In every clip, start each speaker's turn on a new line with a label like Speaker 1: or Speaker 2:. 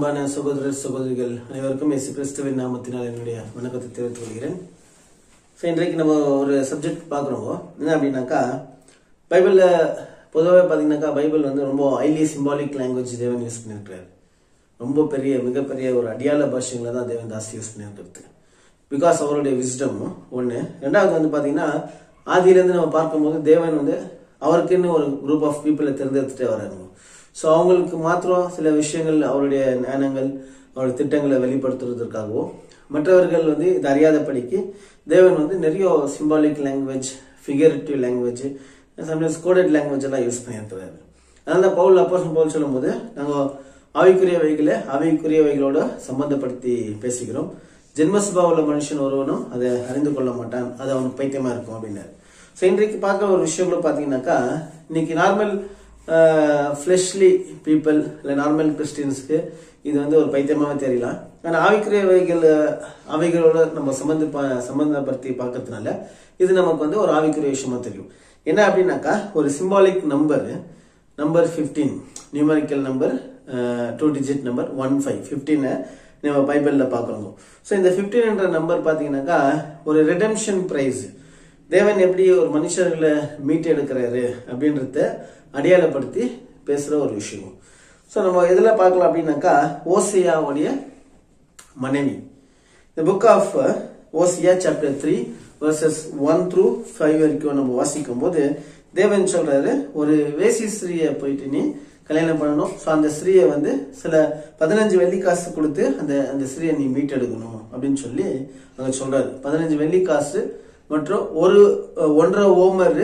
Speaker 1: அன்பான சகோதரர் சகோதரிகள் அனைவருக்கும் இயேசு கிறிஸ்துவின் நாமத்தினால் என்னுடைய வணக்கத்தை தெரிவித்துக் கொள்கிறேன் ஸோ இன்றைக்கு நம்ம ஒரு சப்ஜெக்ட் பார்க்குறோம் என்ன அப்படின்னாக்கா பைபிளில் பொதுவாகவே பார்த்தீங்கன்னாக்கா பைபிள் வந்து ரொம்ப ஹைலி சிம்பாலிக் லாங்குவேஜ் தேவன் யூஸ் பண்ணியிருக்கிறார் ரொம்ப பெரிய மிகப்பெரிய ஒரு அடியாள பாஷைகளை தான் தேவன் தாசி யூஸ் பண்ணியிருக்கிறது பிகாஸ் அவருடைய விஸ்டம் ஒன்று ரெண்டாவது வந்து பார்த்தீங்கன்னா ஆதியிலேருந்து நம்ம பார்க்கும்போது தேவன் வந்து அவருக்குன்னு ஒரு குரூப் ஆஃப் பீப்புளை தேர்ந்தெடுத்துட்டே வராங்க ஸோ அவங்களுக்கு மாத்திரம் சில விஷயங்கள் அவருடைய ஞானங்கள் அவருடைய திட்டங்களை வெளிப்படுத்துறதுக்காகவும் மற்றவர்கள் வந்து இது அறியாதபடிக்கு தேவன் வந்து நிறைய symbolic language figurative language sometimes coded language எல்லாம் யூஸ் பண்ணியிருக்கிறாரு அதனால பவுல் அப்போ பவுல் சொல்லும்போது நாங்கள் ஆவிக்குரியவைகளை ஆவிக்குரியவைகளோட சம்பந்தப்படுத்தி பேசிக்கிறோம் ஜென்மசுபா உள்ள மனுஷன் ஒருவனும் அதை அறிந்து கொள்ள மாட்டான் அது அவனுக்கு பைத்தியமா இருக்கும் அப்படின்னாரு ஸோ இன்றைக்கு பார்க்குற ஒரு விஷயம் கூட பார்த்தீங்கன்னாக்கா இன்னைக்கு நார்மல் ஃப்ளெஷ்லி பீப்புள் இல்லை நார்மல் கிறிஸ்டியன்ஸ்க்கு இது வந்து ஒரு பைத்தியமாவே தெரியலாம் ஆனால் ஆவிக்குரியவைகள் அவைகளோட நம்ம சம்பந்த சம்பந்தப்படுத்தி பார்க்கறதுனால இது நமக்கு வந்து ஒரு ஆவிக்குரிய விஷயமா தெரியும் என்ன அப்படின்னாக்கா ஒரு symbolic number number fifteen numerical number two digit number one five ஃபிஃப்டீனை நம்ம பைபிளில் பார்க்குறோம் ஸோ இந்த ஃபிஃப்டீன் என்ற நம்பர் பார்த்தீங்கன்னாக்கா ஒரு ரிடம்ஷன் ப்ரைஸ் தேவன் எப்படி ஒரு மனுஷர்களை மீட்டு எடுக்கிறாரு அப்படின்றத அடையாளப்படுத்தி பேசுகிற ஒரு விஷயம் ஸோ நம்ம எதில் பார்க்கலாம் அப்படின்னாக்கா ஓசியாவுடைய மனைவி இந்த book of Hosea chapter three verses one through five வரைக்கும் நம்ம வாசிக்கும் போது தேவன் சொல்றாரு ஒரு வேசி ஸ்திரீயை போயிட்டு நீ கல்யாணம் பண்ணணும் ஸோ அந்த ஸ்திரீயை வந்து சில பதினஞ்சு வெள்ளி காசு கொடுத்து அந்த அந்த ஸ்திரீயை நீ மீட்டெடுக்கணும் அப்படின்னு சொல்லி அங்க சொல்றாரு பதினஞ்சு வெள்ளி காசு மற்றும் ஒரு ஒன்றரை ஓமர்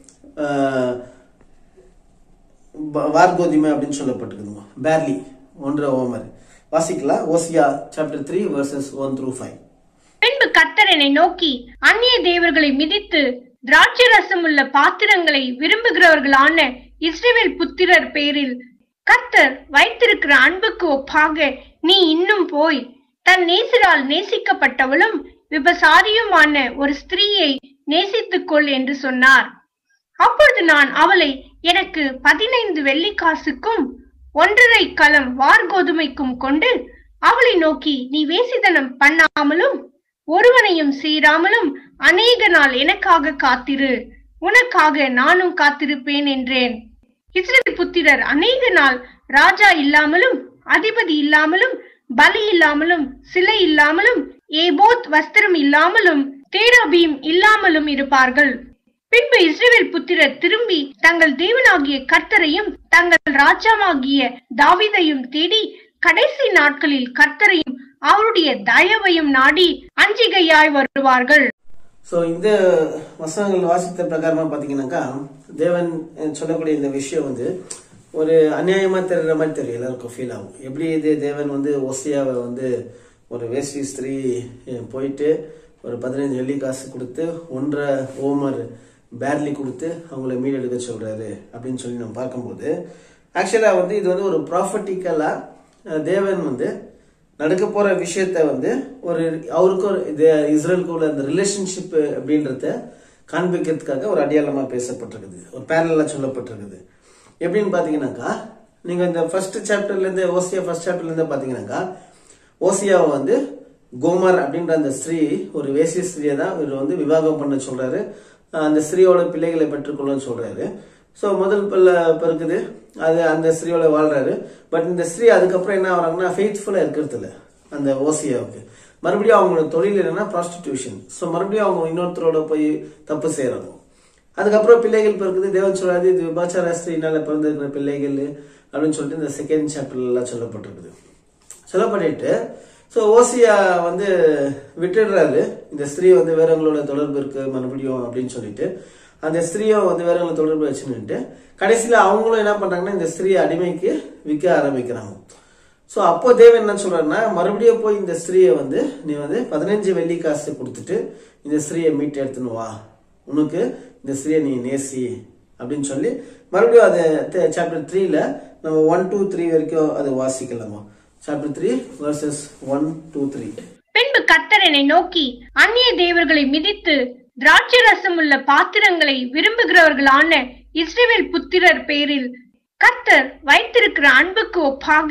Speaker 1: வார்கோதிமை அப்படின்னு சொல்லப்பட்டிருக்குதுங்க பேர்லி ஒன்றரை ஓமர் வாசிக்கலாம் Hosea chapter three verses one through five
Speaker 2: பின்பு கர்த்தர் என்னை நோக்கி அந்நிய தேவர்களை மிதித்து திராட்சை ரசம் உள்ள பாத்திரங்களை விரும்புகிறவர்களான இஸ்ரேல் புத்திரர் பேரில் கர்த்தர் வைத்திருக்கிற அன்புக்கு ஒப்பாக நீ இன்னும் போய் தன் நேசரால் நேசிக்கப்பட்டவளும் விபசாரியுமான ஒரு ஸ்திரீயை நேசித்துக் கொள் என்று சொன்னார் அப்பொழுது நான் அவளை எனக்கு பதினைந்து வெள்ளிக்காசுக்கும் ஒன்றரை களம் வார்கோதுமைக்கும் கொண்டு அவளை நோக்கி நீ வேசிதனம் பண்ணாமலும் ஒருவனையும் சீராமலும் அநேக நாள் எனக்காக காத்திரு உனக்காக நானும் காத்திருப்பேன் என்றேன் இஸ்ரேல் புத்திரர் அநேக நாள் ராஜா இல்லாமலும் அதிபதி இல்லாமலும் பலி இல்லாமலும் சிலை இல்லாமலும் ஏபோத் வஸ்திரம் இல்லாமலும் தேராபீம் இல்லாமலும் இருப்பார்கள் பின்பு இஸ்ரேல் புத்திரர் திரும்பி தங்கள் தேவனாகிய கர்த்தரையும் தங்கள் ராஜாவாகிய தாவிதையும் தேடி கடைசி நாட்களில் கர்த்தரையும் அவருடைய தயவையும் நாடி அஞ்சிகையாய் வருவார்கள்
Speaker 1: ஸோ இந்த வசனங்கள் வாசித்த பிரகாரமா பாத்தீங்கன்னாக்கா தேவன் சொல்லக்கூடிய இந்த விஷயம் வந்து ஒரு அநியாயமா தெரிகிற மாதிரி தெரியும் எல்லாருக்கும் ஃபீல் ஆகும் எப்படி இது தேவன் வந்து ஒசியாவை வந்து ஒரு வேஷ்டி ஸ்திரீ போயிட்டு ஒரு பதினஞ்சு வெள்ளி காசு கொடுத்து ஒன்றரை ஓமர் பேர்லி கொடுத்து அவங்கள மீடெடுக்க சொல்றாரு அப்படின்னு சொல்லி நம்ம பார்க்கும்போது ஆக்சுவலா வந்து இது வந்து ஒரு ப்ராஃபட்டிக்கலா தேவன் வந்து நடக்க போற விஷயத்த வந்து ஒரு அவருக்கு ஒரு இஸ்ரேலுக்கு உள்ள அந்த ரிலேஷன்ஷிப் அப்படின்றத காண்பிக்கிறதுக்காக ஒரு அடையாளமா பேசப்பட்டிருக்குது ஒரு பேரலா சொல்லப்பட்டிருக்குது எப்படின்னு பாத்தீங்கன்னாக்கா நீங்க இந்த ஃபர்ஸ்ட் சாப்டர்ல இருந்து ஓசியா ஃபர்ஸ்ட் சாப்டர்ல இருந்து பாத்தீங்கன்னாக்கா ஓசியாவை வந்து கோமர் அப்படின்ற அந்த ஸ்திரீ ஒரு வேசிய ஸ்திரீயை தான் இவர் வந்து விவாகம் பண்ண சொல்றாரு அந்த ஸ்திரீயோட பிள்ளைகளை பெற்றுக்கொள்ளன்னு சொல்றாரு ஸோ முதல் பிள்ளை பிறக்குது அது அந்த ஸ்திரீயோட வாழ்றாரு பட் இந்த ஸ்திரீ அதுக்கப்புறம் என்ன ஆகுறாங்கன்னா ஃபெய்த்ஃபுல்லா இருக்கிறது இல்லை அந்த ஓசியாவுக்கு மறுபடியும் அவங்களோட தொழில் என்னன்னா ப்ராஸ்டிடியூஷன் ஸோ மறுபடியும் அவங்க இன்னொருத்தரோட போய் தப்பு செய்யறாங்க அதுக்கப்புறம் பிள்ளைகள் பிறகுது தேவன் சொல்லாது இது விபாச்சார ஸ்திரீனால பிறந்திருக்கிற பிள்ளைகள் அப்படின்னு சொல்லிட்டு இந்த செகண்ட் சாப்டர்ல எல்லாம் சொல்லப்பட்டிருக்குது சொல்லப்பட்டு ஸோ ஓசியா வந்து விட்டுடுறாரு இந்த ஸ்திரீ வந்து வேறவங்களோட தொடர்பு இருக்கு மறுபடியும் அப்படின்னு சொல்லிட்டு அந்த ஸ்திரீயை வந்து வேறவங்களை தொடர்பு வச்சுன்னுட்டு கடைசியில அவங்களும் என்ன பண்றாங்கன்னா இந்த ஸ்திரீயை அடிமைக்கு விற்க ஆரம்பிக்கிறாங்க ஸோ அப்போ தேவன் என்ன சொல்றாருன்னா மறுபடியும் போய் இந்த ஸ்திரீயை வந்து நீ வந்து பதினஞ்சு வெள்ளி காசு கொடுத்துட்டு இந்த ஸ்திரீயை மீட்டு எடுத்துன்னு வா உனக்கு இந்த ஸ்திரீயை நீ நேசி அப்படின்னு சொல்லி மறுபடியும் அது சாப்டர் த்ரீல நம்ம ஒன் டூ த்ரீ வரைக்கும் அது வாசிக்கலாமா chapter three verses one two three
Speaker 2: பின்பு கர்த்தர் என்னை நோக்கி அந்நிய தேவர்களை மிதித்து திராட்சை ரசம் உள்ள பாத்திரங்களை விரும்புகிறவர்களான இஸ்ரேல் புத்திரர் பேரில் கர்த்தர் வைத்திருக்கிற அன்புக்கு ஒப்பாக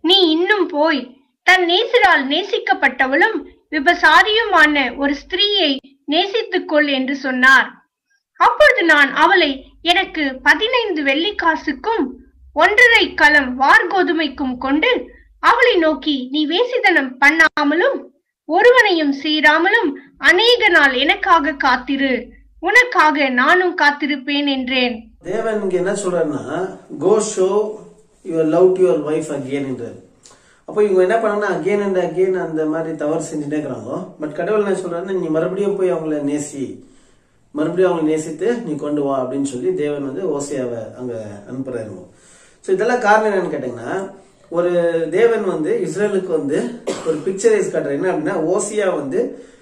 Speaker 2: நீ இன்னும் போய் தன் நேசரால் நேசிக்கப்பட்டவளும் விபசாரியுமான ஒரு ஸ்திரீயை நேசித்துக்கொள் என்று சொன்னார் அப்பொழுது நான் அவளை எனக்கு பதினைந்து வெள்ளிக்காசுக்கும் ஒன்றரை கலம் வார்கோதுமைக்கும் கொண்டு அவளை நோக்கி நீ வேசித்தனம் பண்ணாமலும் ஒருவனையும் சீராமலும் அநேக நாள் எனக்காக காத்திரு உனக்காக நானும் காத்திருப்பேன் என்றேன்
Speaker 1: தேவன் இங்க என்ன சொல்றாருன்னா go show your love to your wife again என்றார் அப்போ இவங்க என்ன பண்ணாங்கன்னா அகேன் அண்ட் அகேன் அந்த மாதிரி தவறு செஞ்சுட்டே இருக்கிறாங்க பட் கடவுள் என்ன சொல்றாருன்னா நீ மறுபடியும் போய் அவங்கள நேசி மறுபடியும் அவங்களை நேசித்து நீ கொண்டு வா அப்படின்னு சொல்லி தேவன் வந்து ஓசையாவை அங்க அனுப்புறாரு ஸோ இதெல்லாம் காரணம் என்னன்னு கேட்டீங்கன்னா ஒரு தேவன் வந்து இஸ்ரேலுக்கு வந்து ஒரு பிக்சரைஸ் காட்டுற என்ன அப்படின்னா ஓசியா வந்து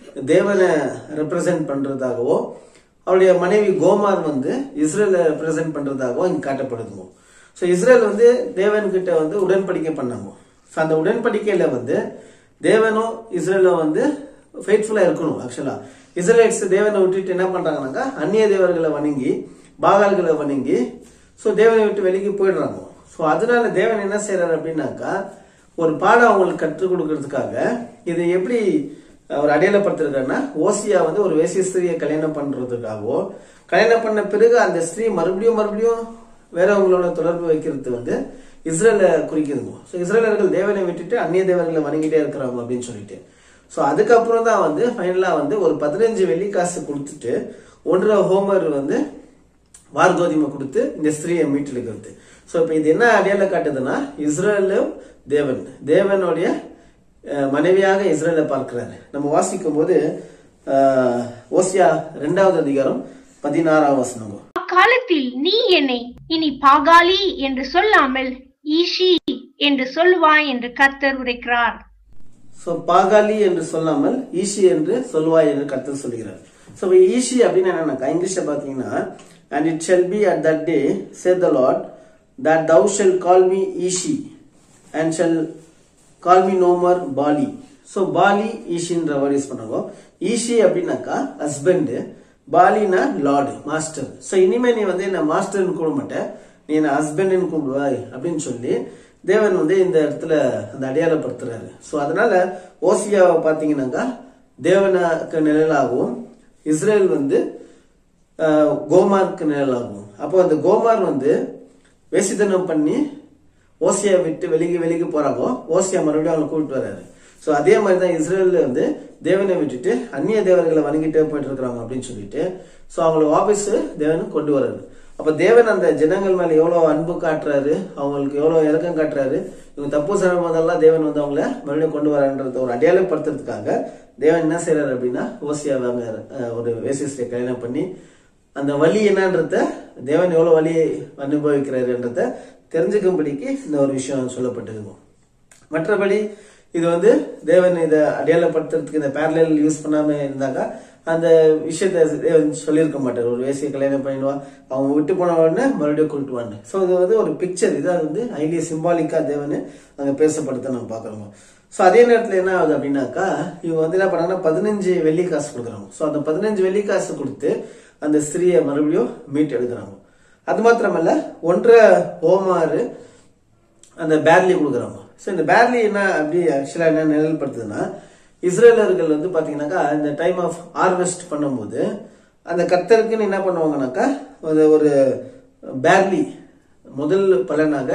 Speaker 1: தேவனை ரெப்ரசன்ட் பண்றதாகவோ அவருடைய மனைவி கோமார் வந்து இஸ்ரேலை ரெப்ரசன்ட் பண்றதாகவோ இங்க காட்டப்படுதுமோ ஸோ இஸ்ரேல் வந்து தேவன் கிட்ட வந்து உடன்படிக்கை பண்ணாங்க ஸோ அந்த உடன்படிக்கையில வந்து தேவனும் இஸ்ரேலும் வந்து ஃபெய்ட்ஃபுல்லா இருக்கணும் ஆக்சுவலா இஸ்ரேலைட்ஸ் தேவனை விட்டுட்டு என்ன பண்றாங்கன்னாக்கா அந்நிய தேவர்களை வணங்கி பாகால்களை வணங்கி ஸோ தேவனை விட்டு வெளியே போயிடுறாங்க ஸோ அதனால தேவன் என்ன செய்யறாரு அப்படின்னாக்கா ஒரு பாடம் அவங்களுக்கு கற்றுக் கொடுக்கறதுக்காக இதை எப்படி அவர் அடையாளப்படுத்திருக்காருன்னா ஓசியா வந்து ஒரு வேசிய ஸ்திரியை கல்யாணம் பண்றதுக்காகவோ கல்யாணம் பண்ண பிறகு அந்த ஸ்திரீ மறுபடியும் மறுபடியும் வேறவங்களோட தொடர்பு வைக்கிறது வந்து இஸ்ரேல குறிக்குதுங்க ஸோ இஸ்ரேலர்கள் தேவனை விட்டுட்டு அந்நிய தேவர்களை வணங்கிட்டே இருக்கிறாங்க அப்படின்னு சொல்லிட்டு ஸோ அதுக்கப்புறம் தான் வந்து ஃபைனலா வந்து ஒரு பதினஞ்சு வெள்ளி காசு கொடுத்துட்டு ஒன்றரை ஹோமர் வந்து வார்கோதிமை கொடுத்து இந்த ஸ்திரீயை மீட்டெடுக்கிறது ஸோ இப்போ இது என்ன அடையாளம் காட்டுதுன்னா இஸ்ரேலும் தேவன் தேவனுடைய அஹ், மனைவியாக இஸ்ரேலை பார்க்கிறாரு நம்ம வாசிக்கும் போது அஹ், ஓசியா ரெண்டாவது அதிகாரம் பதினாறாம் வசனம்
Speaker 2: அக்காலத்தில் நீ என்னை இனி பாகாலி என்று சொல்லாமல் ஈஷி என்று சொல்லுவாய் என்று கர்த்தர் உரைக்கிறார்
Speaker 1: ஸோ பாகாலி என்று சொல்லாமல் ஈஷி என்று சொல்வாய் என்று கருத்து சொல்கிறார் ஸோ ஈஷி அப்படின்னு என்னன்னாக்கா இங்கிலீஷ்ல பார்த்தீங்கன்னா and it shall be at that day saith the Lord that thou shall call me Ishi and shall call me no more Baali so Baali ஈஷின்ற வேர்ட் யூஸ் பண்ணுறாங்க ஈஷி அப்படின்னாக்கா ஹஸ்பண்ட் பாலினா லார்டு மாஸ்டர் ஸோ இனிமே நீ வந்து என்ன மாஸ்டர்னு கூப்பிட மாட்டேன் நீ என்ன ஹஸ்பண்ட்னு கூப்பிடுவாய் அப்படின்னு சொல்லி தேவன் வந்து இந்த இடத்துல அந்த அடையாளப்படுத்துறாரு ஸோ அதனால ஓசியாவை பார்த்தீங்கன்னாக்கா தேவனுக்கு நிழலாகவும் இஸ்ரேல் வந்து அஹ், கோமாருக்கு நிழலாகும் அப்போ அந்த கோமார் வந்து வேசித்தனம் பண்ணி ஓசியா விட்டு வெளியே வெளியே போறாங்க ஓசியா மறுபடியும் அவங்களை கூப்பிட்டு வர்றாரு ஸோ அதே மாதிரி தான் இஸ்ரேல் வந்து தேவனை விட்டுட்டு அந்நிய தேவர்களை வணங்கிட்டே போயிட்டு இருக்கிறாங்க அப்படின்னு சொல்லிட்டு ஸோ அவங்கள வாபஸ் தேவன் கொண்டு வர்றாரு அப்ப தேவன் அந்த ஜனங்கள் மேல எவ்வளவு அன்பு காட்டுறாரு அவங்களுக்கு எவ்வளவு இறக்கம் காட்டுறாரு இவங்க தப்பு செய்யும் போதெல்லாம் தேவன் வந்து அவங்கள மறுபடியும் கொண்டு வரான்றத ஒரு அடையாளப்படுத்துறதுக்காக தேவன் என்ன செய்யறாரு அப்படின்னா ஓசியாவை அங்க அஹ், ஒரு வேசிஸ்டை கல்யாணம் பண்ணி அந்த வலி என்னன்றத தேவன் எவ்வளவு வலியை அனுபவிக்கிறாருன்றத தெரிஞ்சுக்கும்படிக்கு இந்த ஒரு விஷயம் சொல்லப்பட்டிருக்கும் மற்றபடி இது வந்து தேவன் இதை அடையாளப்படுத்துறதுக்கு இந்த பேரலல் யூஸ் பண்ணாம இருந்தாக்கா அந்த விஷயத்த தேவன் சொல்லியிருக்க மாட்டார் ஒரு வேசியை கல்யாணம் பண்ணிடுவா அவங்க விட்டு போன உடனே மறுபடியும் கூட்டுவான்னு ஸோ இது வந்து ஒரு பிக்சர் இது அது வந்து ஹைலி சிம்பாலிக்கா தேவன் அங்க பேசப்படுத்த நம்ம பாக்குறோம் ஸோ அதே நேரத்தில் என்ன ஆகுது அப்படின்னாக்கா இவங்க வந்து என்ன பண்ணாங்கன்னா பதினஞ்சு வெள்ளி காசு கொடுக்குறாங்க ஸோ அந்த பதினஞ்சு வெள்ளி காசு கொடுத்து அந்த ஸ்திரீயை மறுபடியும் மீட் எடுக்கிறாங்க அது மாத்திரமல்ல ஒன்றரை ஹோமாறு அந்த பேர்லி கொடுக்குறாங்க ஸோ இந்த பேர்லி என்ன அப்படி ஆக்சுவலாக என்ன நிழல்படுத்துதுன்னா இஸ்ரேலர்கள் வந்து பார்த்தீங்கன்னாக்கா இந்த டைம் ஆஃப் ஹார்வெஸ்ட் பண்ணும்போது அந்த கத்தருக்குன்னு என்ன பண்ணுவாங்கனாக்கா ஒரு ஒரு பேர்லி முதல் பலனாக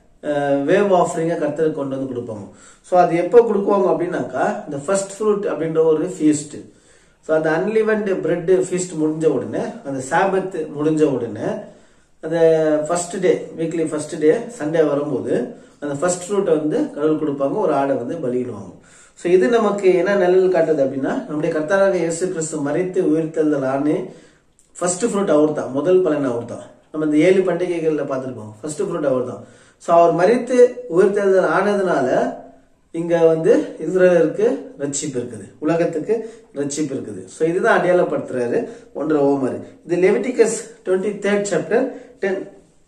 Speaker 1: வேவ் ஆஃபரிங்கை கர்த்தருக்கு கொண்டு வந்து கொடுப்பாங்க ஸோ அது எப்போ கொடுக்குவாங்க அப்படின்னாக்கா இந்த ஃபர்ஸ்ட் ஃப்ரூட் அப்படின்ற ஒரு ஃபீஸ்ட் ஸோ அந்த அன்லிவன்ட் பிரெட் ஃபீஸ்ட் முடிஞ்ச உடனே அந்த சாபத் முடிஞ்ச உடனே அந்த first day weekly first day Sunday வரும்போது அந்த ஃபர்ஸ்ட் ஃப்ரூட்டை வந்து கடவுள் கொடுப்பாங்க ஒரு ஆடை வந்து பலியிடுவாங்க ஸோ இது நமக்கு என்ன நிழல் காட்டுது அப்படின்னா நம்முடைய கர்த்தராக இயேசு கிறிஸ்து மறைத்து உயிர்த்தெழுதல் ஆணு ஃபர்ஸ்ட் ஃப்ரூட் அவர் தான் முதல் பலன் அவர் தான் நம்ம இந்த ஏழு பண்டிகைகளில் பார்த்துருக்கோம் ஃபர்ஸ்ட் ஃப்ரூட் அவர் தான் ஸோ அவர் மறித்து உயிர்த்தெழுதல் ஆனதுனால இங்க வந்து இஸ்ரேலருக்கு ரட்சிப்பு இருக்குது உலகத்துக்கு ரட்சிப்பு இருக்குது ஸோ இதுதான் அடையாளப்படுத்துறாரு ஒன்றரை ஓமர் இது Leviticus twenty third chapter ten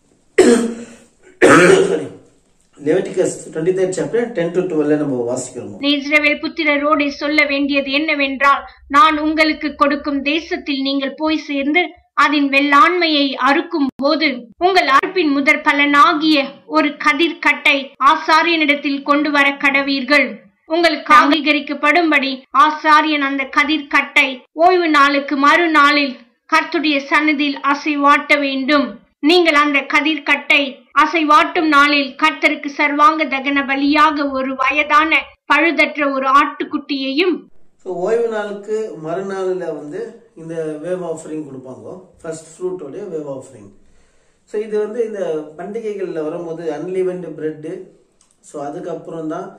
Speaker 1: sorry Leviticus twenty third chapter ten to டுவெல்ல நம்ம வாசிக்கிறோம்
Speaker 2: இஸ்ரவேல் புத்திரரோடு சொல்ல வேண்டியது என்னவென்றால் நான் உங்களுக்கு கொடுக்கும் தேசத்தில் நீங்கள் போய் சேர்ந்து அதன் வெள்ளாண்மையை அறுக்கும் போது உங்கள் அறுப்பின் முதற் பலனாகிய ஒரு கதிர்கட்டை ஆசாரியனிடத்தில் கொண்டு வர கடவீர்கள் உங்களுக்கு அங்கீகரிக்கப்படும்படி ஆசாரியன் அந்த கதிர்கட்டை ஓய்வு நாளுக்கு மறுநாளில் கர்த்துடைய சன்னதியில் அசைவாட்ட வேண்டும் நீங்கள் அந்த கதிர்கட்டை அசைவாட்டும் நாளில் கர்த்தருக்கு சர்வாங்க தகன பலியாக ஒரு வயதான பழுதற்ற ஒரு ஆட்டுக்குட்டியையும்
Speaker 1: ஸோ ஓய்வு நாளுக்கு மறுநாளில் வந்து இந்த வேவ் ஆஃபரிங் கொடுப்பாங்க ஃபர்ஸ்ட் ஃப்ரூட்டோடைய வேவ் ஆஃபரிங் ஸோ இது வந்து இந்த பண்டிகைகளில் வரும்போது அன்லிவெண்ட் பிரெட்டு ஸோ அதுக்கப்புறம் தான்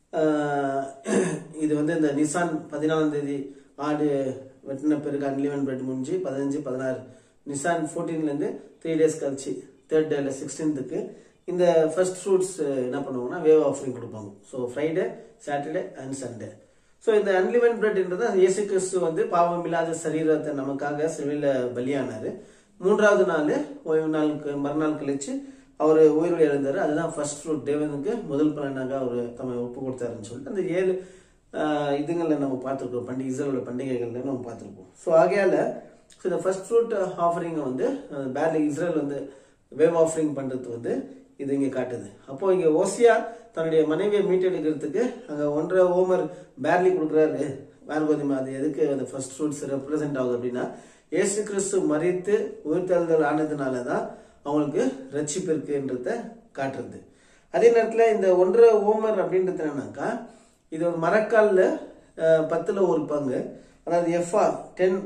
Speaker 1: இது வந்து இந்த நிசான் பதினாலாம் தேதி ஆடு வெட்டின பிறகு அன்லிவன் பிரெட் முடிஞ்சு பதினஞ்சு பதினாறு நிசான் ஃபோர்டீன்லேருந்து த்ரீ டேஸ் கழிச்சு தேர்ட் டேல சிக்ஸ்டீன்த்துக்கு இந்த ஃபர்ஸ்ட் ஃப்ரூட்ஸ் என்ன பண்ணுவாங்கன்னா வேவ் ஆஃபரிங் கொடுப்பாங்க so Friday Saturday and Sunday so இந்த அன்லிவன் பிரெட்ன்றது இயேசு கிறிஸ்து வந்து பாவம் இல்லாத சரீரத்தை நமக்காக சிலுவையில் பலியானாரு மூன்றாவது நாள் ஓய்வு நாளுக்கு மறுநாள் கழிச்சு அவர் உயிரோடு எழுந்தாரு அதுதான் ஃபர்ஸ்ட் ஃப்ரூட் தேவனுக்கு முதல் பலனாக அவர் தம்மை ஒப்பு கொடுத்தாருன்னு சொல்லிட்டு அந்த ஏழு ஆஹ், இதுங்களில் நம்ம பார்த்துருக்கோம் பண்டிகை இஸ்ரேலோட பண்டிகைகள்ல நம்ம பார்த்துருக்கோம் ஸோ ஆகையால ஸோ இந்த ஃபர்ஸ்ட் ஃப்ரூட் ஆஃபரிங்கை வந்து பேர்லி இஸ்ரேல் வந்து வேவ் ஆஃபரிங் பண்றது வந்து இது இங்க காட்டுது அப்போ இங்க ஓசியா தன்னுடைய மனைவியை மீட்டெடுக்கிறதுக்கு அங்க ஒன்றரை ஓமர் பேர்லி கொடுக்குறாரு வேர் கோதுமை அது எதுக்கு அந்த ஃபர்ஸ்ட் ஃப்ரூட்ஸ் ரெப்ரசென்ட் ஆகுது அப்படின்னா இயேசு கிறிஸ்து மறித்து உயிர்த்தெழுதல் ஆனதுனால தான் அவங்களுக்கு ரட்சிப்பு இருக்குன்றத காட்டுறது அதே நேரத்தில் இந்த ஒன்றரை ஓமர் அப்படின்றது என்னன்னாக்கா இது ஒரு மரக்கால்ல அஹ், பத்துல ஒரு பங்கு அதாவது ephah ten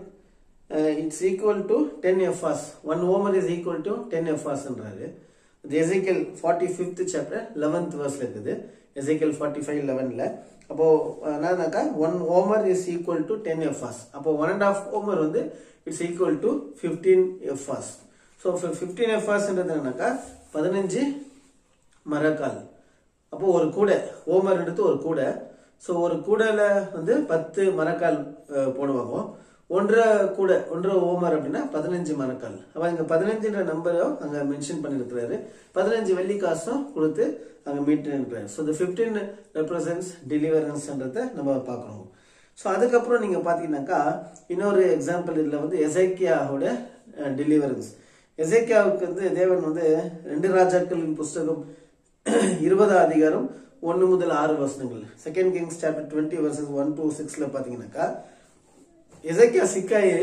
Speaker 1: it's equal to ten ephahs one omer is equal to ten எஃப்ஆர்ஸ்ன்றாரு இது Ezekiel forty fifth chapter eleventh வர்ஸ்ல இருக்குது எசைக்கல் ஃபார்ட்டி ஃபைவ் லெவனில் அப்போ என்னன்னாக்கா one omer is equal to ten ephahs அப்போ ஒன் அண்ட் ஆஃப் ஓமர் வந்து it's equal to fifteen ephahs so fifteen எஃப்ஆர்ஸ்ன்றது என்னன்னாக்கா பதினஞ்சு மரக்கால் அப்போ ஒரு கூடை ஓமர்ன்றது ஒரு கூடை ஸோ ஒரு கூடையில வந்து பத்து மரக்கால் அஹ், போடுவாங்க ஒன்றரை கூடை ஒன்றரை ஓமர் அப்படின்னா பதினஞ்சு மரக்கால் அப்ப இங்க பதினஞ்சுன்ற நம்பரும் அங்க மென்ஷன் பண்ணிருக்கிறாரு பதினஞ்சு வெள்ளி காசும் கொடுத்து அங்க மீட் இருக்கிறாரு ஸோ இந்த ஃபிஃப்டீன் ரெப்ரசன்ஸ் டெலிவரன்ஸ்ன்றத நம்ம பார்க்கணும் ஸோ அதுக்கப்புறம் நீங்க பாத்தீங்கன்னாக்கா இன்னொரு எக்ஸாம்பிள் இதுல வந்து எசைக்கியாவோட டெலிவரன்ஸ் எசைக்கியாவுக்கு வந்து தேவன் வந்து ரெண்டு ராஜாக்களின் புஸ்தகம் இருபதாம் அதிகாரம் ஒன்னு முதல் ஆறு வசனங்கள் second Kings chapter twenty verses one two சிக்ஸ்ல பாத்தீங்கன்னாக்கா எசைக்கியா சிக்காயி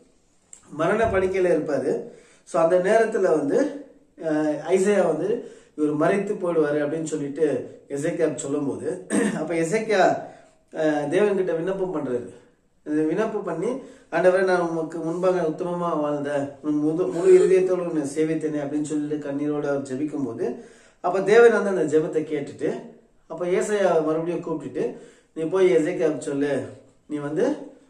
Speaker 1: மரண படுக்கையில இருப்பாரு ஸோ அந்த நேரத்துல வந்து அஹ், ஐசையா வந்து இவர் மறைத்து போயிடுவாரு அப்படின்னு சொல்லிட்டு எசைக்கியா சொல்லும்போது அப்ப எசைக்கியா அஹ், தேவன்கிட்ட விண்ணப்பம் பண்றாரு இது விண்ணப்பம் பண்ணி ஆண்டவரே நான் உமக்கு முன்பாக உத்தமமா வாழ்ந்த உன் முது முழு இருதயத்தோடு உன்னை சேவித்தேனே அப்படின்னு சொல்லி கண்ணீரோட அவர் ஜெபிக்கும் போது அப்ப தேவன் வந்து அந்த ஜெபத்தை கேட்டுட்டு அப்ப ஏசையா மறுபடியும் கூப்பிட்டுட்டு நீ போய் எசைக்கா சொல்லு நீ வந்து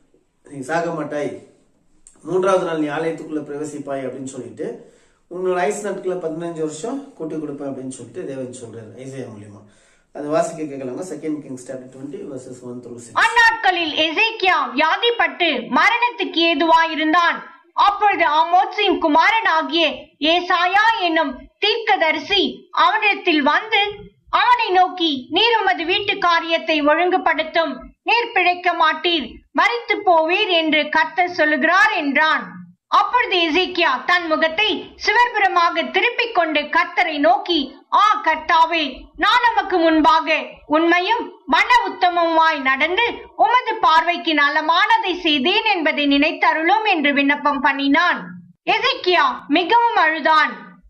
Speaker 1: நீ சாக மாட்டாய் மூன்றாவது நாள் நீ ஆலயத்துக்குள்ள பிரவேசிப்பாய் அப்படின்னு சொல்லிட்டு உன்னோட ஐஸ் நாட்களை பதினஞ்சு வருஷம் கூட்டி கொடுப்பேன் அப்படின்னு சொல்லிட்டு தேவன் சொல்றாரு ஐசையா மூலியமா அது வாசிக்க கேட்கலாங்க second Kings chapter twenty verses one through six
Speaker 2: அந்நாட்களில் எசேக்கியா வியாதிப்பட்டு மரணத்துக்கு ஏதுவாயிருந்தான் அப்பொழுது ஆமோத்சின் குமாரன் ஆகிய ஏசாயா என்னும் தீர்க்கதரிசி அவனிடத்தில் வந்து அவனை நோக்கி நீர் உமது வீட்டு காரியத்தை ஒழுங்குபடுத்தும் நீர் பிழைக்க மாட்டீர் மறித்து போவீர் என்று கர்த்தர் சொல்லுகிறார் என்றான் அப்பொழுது எசேக்கியா தன் முகத்தை சிவர்புறமாக திருப்பிக் கொண்டு கர்த்தரை நோக்கி ஆ கர்த்தாவே நான் உமக்கு முன்பாக உண்மையும் மன உத்தமமாய் நடந்து உமது பார்வைக்கு நலமானதை செய்தேன் என்பதை நினைத்தருளும் என்று விண்ணப்பம் பண்ணினான் எசேக்கியா மிகவும் அழுதான்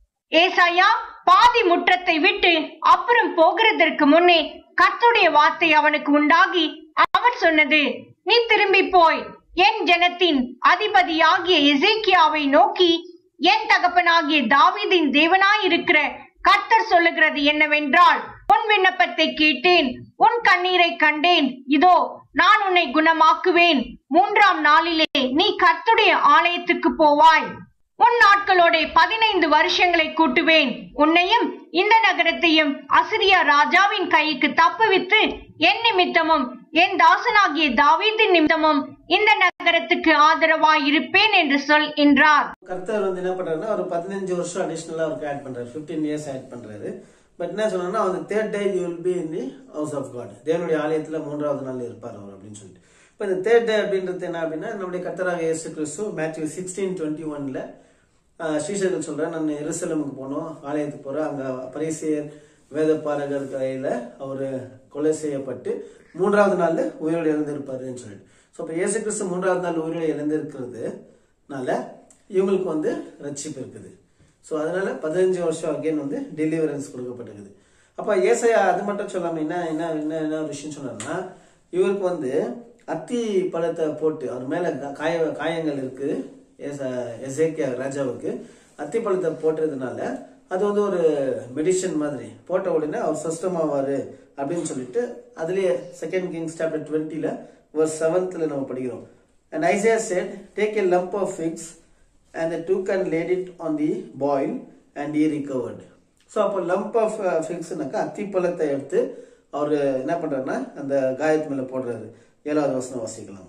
Speaker 2: ஏசாயா பாதி முற்றத்தை விட்டு அப்புறம் போகிறதற்கு முன்னே கர்த்தருடைய வார்த்தை அவனுக்கு உண்டாகி அவர் சொன்னது நீ திரும்பி போய் என் ஜனத்தின் அதிபதியாகிய எசேக்கியாவை நோக்கி என் தகப்பனாகிய தாவீதின் தேவனாயிருக்கிற கர்த்தர் சொல்லுகிறது என்னவென்றால் உன் விண்ணப்பத்தை கேட்டேன் உன் கண்ணீரை கண்டேன் இதோ நான் உன்னை குணமாக்குவேன் மூன்றாம் நாளிலே நீ கர்த்தருடைய ஆலயத்துக்கு போவாய் உன் நாட்களோட பதினைந்து வருஷங்களை கூட்டுவேன் உன்னையும் இந்த நகரத்தையும் அசிரியா ராஜாவின் கைக்கு தப்புவித்து என் நிமித்தமும் என் தாசனாகிய தாவீதின் நிமித்தமும் இந்த நகரத்துக்கு ஆதரவாய் இருப்பேன் என்று சொல் என்றார்
Speaker 1: கர்த்தர் வந்து என்ன பண்றாருன்னா ஒரு பதினஞ்சு வருஷம் அடிஷ்னலா அவருக்கு ஆட் பண்றாரு 15 இயர்ஸ் ஆட் பண்றாரு பட் என்ன சொன்னா அந்த third day you will be in the house of God தேவனுடைய ஆலயத்துல மூன்றாவது நாள் இருப்பார் அவர் அப்படின்னு சொல்லிட்டு இப்போ இந்த தேர்ட் டே அப்படின்றது என்ன அப்படின்னா நம்முடைய கத்தராக இயேசு கிறிஸ்து மேத்யூ சிக்ஸ்டீன் டுவெண்ட்டி ஒன்ல ஸ்ரீசர்கள் சொல்றேன் நான் எருசலமுக்கு போனோம் ஆலயத்துக்கு போறேன் அங்க பரிசெயர் வேதப்பாரகர் கையில அவர் கொலை செய்யப்பட்டு மூன்றாவது நாள்ல உயிரோடு எழுந்திருப்பாருன்னு சொல்லிட்டு ஸோ இப்போ இயேசு கிறிஸ்து மூன்றாவது நாள் உயிரோடு எழுந்திருக்கிறதுனால இவங்களுக்கு வந்து ரட்சிப்பு இருக்குது ஸோ அதனால பதினஞ்சு வருஷம் அகைன் வந்து டெலிவரன்ஸ் கொடுக்கப்பட்டிருக்குது அப்ப ஏசையா அது மட்டும் சொல்லாம என்ன என்ன என்ன என்ன ஒரு விஷயம் சொன்னார்னா இவருக்கு வந்து அத்தி பழத்தை போட்டு அவர் மேல கா- காய காயங்கள் இருக்கு ஏச- எசேக்கியா ராஜாவுக்கு அத்தி பழத்தை போட்டதுனால அது வந்து ஒரு மெடிசன் மாதிரி போட்ட உடனே அவர் சுஸ்தமாவாரு அப்படின்னு சொல்லிட்டு அதுலயே செகண்ட் கிங்ஸ் சாப்டர் டுவெண்ட்டில ஒரு செவன்த்ல நம்ம படிக்கிறோம் and Isaiah said take a lump of figs and the took and laid it on the boil and he recovered so அப்போ லம்ப் ஆஃப் ஃபிக்ஸ்னாக்கா அத்திப்பழத்தை எடுத்து அவர் என்ன பண்றாருன்னா அந்த காயத்து மேல போடுறாரு ஏழாவது வசனம் வாசிக்கலாம்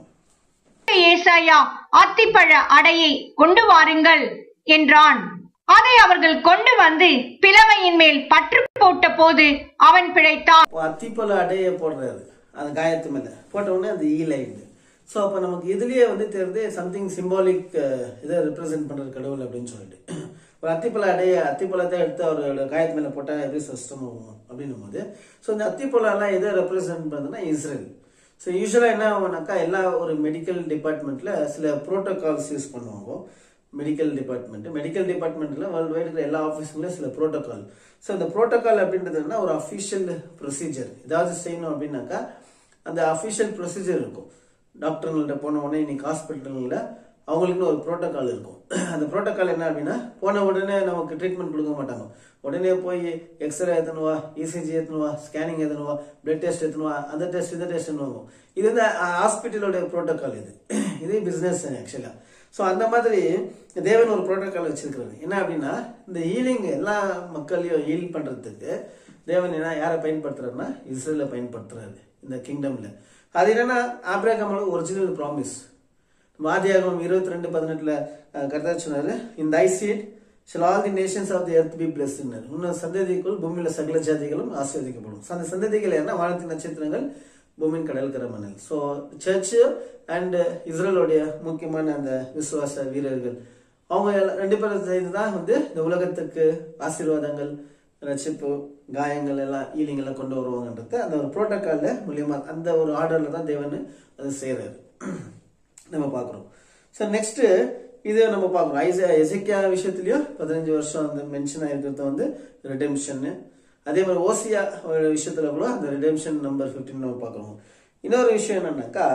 Speaker 2: ஏசாயா அத்திப்பழ அடையை கொண்டு வாருங்கள் என்றான் அதை அவர்கள் கொண்டு வந்து பிளவையின் மேல் பற்று போட்ட போது அவன் பிழைத்தான்
Speaker 1: இப்போ அத்திப்பழ அடையை போடுறாரு அந்த காயத்து மேல போட்ட உடனே அந்த ஈலாயிடுது ஸோ அப்போ நமக்கு இதுலயே வந்து தெரியுது சம்திங் சிம்பாலிக் இதை ரெப்ரசென்ட் பண்ற கடவுள் அப்படின்னு சொல்லிட்டு ஒரு அத்திப்பழ அடைய அத்திப்பழத்தை எடுத்து அவரோட காயத்து மேல போட்டா எப்படி சுத்தம் ஆகும் அப்படின்னும் போது ஸோ இந்த அத்திப்பழம் எல்லாம் எதை ரெப்ரசென்ட் பண்ணுதுன்னா இஸ்ரேல் ஸோ யூஸ்வலாக என்ன ஆகும்னாக்கா எல்லா ஒரு மெடிக்கல் டிபார்ட்மெண்ட்ல சில ப்ரோட்டோகால்ஸ் யூஸ் பண்ணுவாங்க மெடிக்கல் டிபார்ட்மெண்ட் மெடிக்கல் டிபார்ட்மெண்ட்ல வேர்ல்டு வைடு இருக்கிற எல்லா ஆஃபீஸுங்களும் சில ப்ரோட்டோகால் ஸோ இந்த ப்ரோட்டோகால் அப்படின்றது என்ன ஒரு அஃபிஷியல் ப்ரொசீஜர் ஏதாவது செய்யணும் அப்படின்னாக்கா அந்த அஃபிஷியல் ப்ரொசீஜர் இருக்கும் டாக்டருங்கள்ட்ட போன உடனே இன்னைக்கு ஹாஸ்பிட்டல்ல அவங்களுக்குன்னு ஒரு ப்ரோட்டோகால் இருக்கும் அந்த ப்ரோட்டோகால் என்ன அப்படின்னா போன உடனே நமக்கு ட்ரீட்மெண்ட் கொடுக்க மாட்டாங்க உடனே போய் எக்ஸ்ரே எடுத்துனுவா இசிஜி எடுத்துனுவா ஸ்கேனிங் எடுத்துனுவா பிளட் டெஸ்ட் எடுத்துனுவா அந்த டெஸ்ட் இந்த டெஸ்ட் வாங்கும் இது வந்து ஹாஸ்பிட்டலோட ப்ரோட்டோகால் இது இது பிசினஸ் ஆக்சுவலா ஸோ அந்த மாதிரி தேவன் ஒரு ப்ரோட்டோகால் வச்சிருக்கிறாரு என்ன அப்படின்னா இந்த ஹீலிங் எல்லா மக்களையும் ஹீல் பண்றதுக்கு தேவன் என்ன யாரை பயன்படுத்துறாருன்னா இஸ்ரேல பயன்படுத்துறாரு இந்த கிங்டம்ல அது என்னன்னா ஆப்ரேகமோட ஒரிஜினல் ப்ராமிஸ் ஆதியாகமம் இருபத்தி ரெண்டு பதினெட்டுல கரெக்டாக சொன்னாரு இந்த I seed shall all the nations of the earth be bless இன்னும் சந்ததிக்குள் பூமியில சகல ஜாதிகளும் ஆசீர்வதிக்கப்படும் So, அந்த சந்ததிகள் என்ன வானத்தின் நட்சத்திரங்கள் பூமியின் கடல் கரை மணல் ஸோ சர்ச் அண்ட் இஸ்ரேலோடைய முக்கியமான அந்த விசுவாச வீரர்கள் அவங்க எல்லாம் ரெண்டு பேரும் சேர்ந்து தான் வந்து இந்த உலகத்துக்கு ஆசீர்வாதங்கள் ரட்சிப்பு காயங்கள் எல்லாம் ஈலிங் எல்லாம் கொண்டு வருவாங்கன்றது அந்த ஒரு புரோட்டோகால்ல மூலியமா அந்த ஒரு ஆர்டர்ல தான் தேவன் அது செய்யறாரு நம்ம பார்க்குறோம் ஸோ நெக்ஸ்ட் இது நம்ம பார்க்குறோம் ஐசா எசைக்கியா விஷயத்துலயும் பதினஞ்சு வருஷம் அந்த மென்ஷன் ஆயிருக்கிறது வந்து ரிடெம்ஷன் அதே மாதிரி ஓசியா ஒரு விஷயத்துல கூட அந்த ரிடெம்ஷன் நம்பர் 15 நம்ம பார்க்குறோம் இன்னொரு விஷயம் என்னன்னாக்கா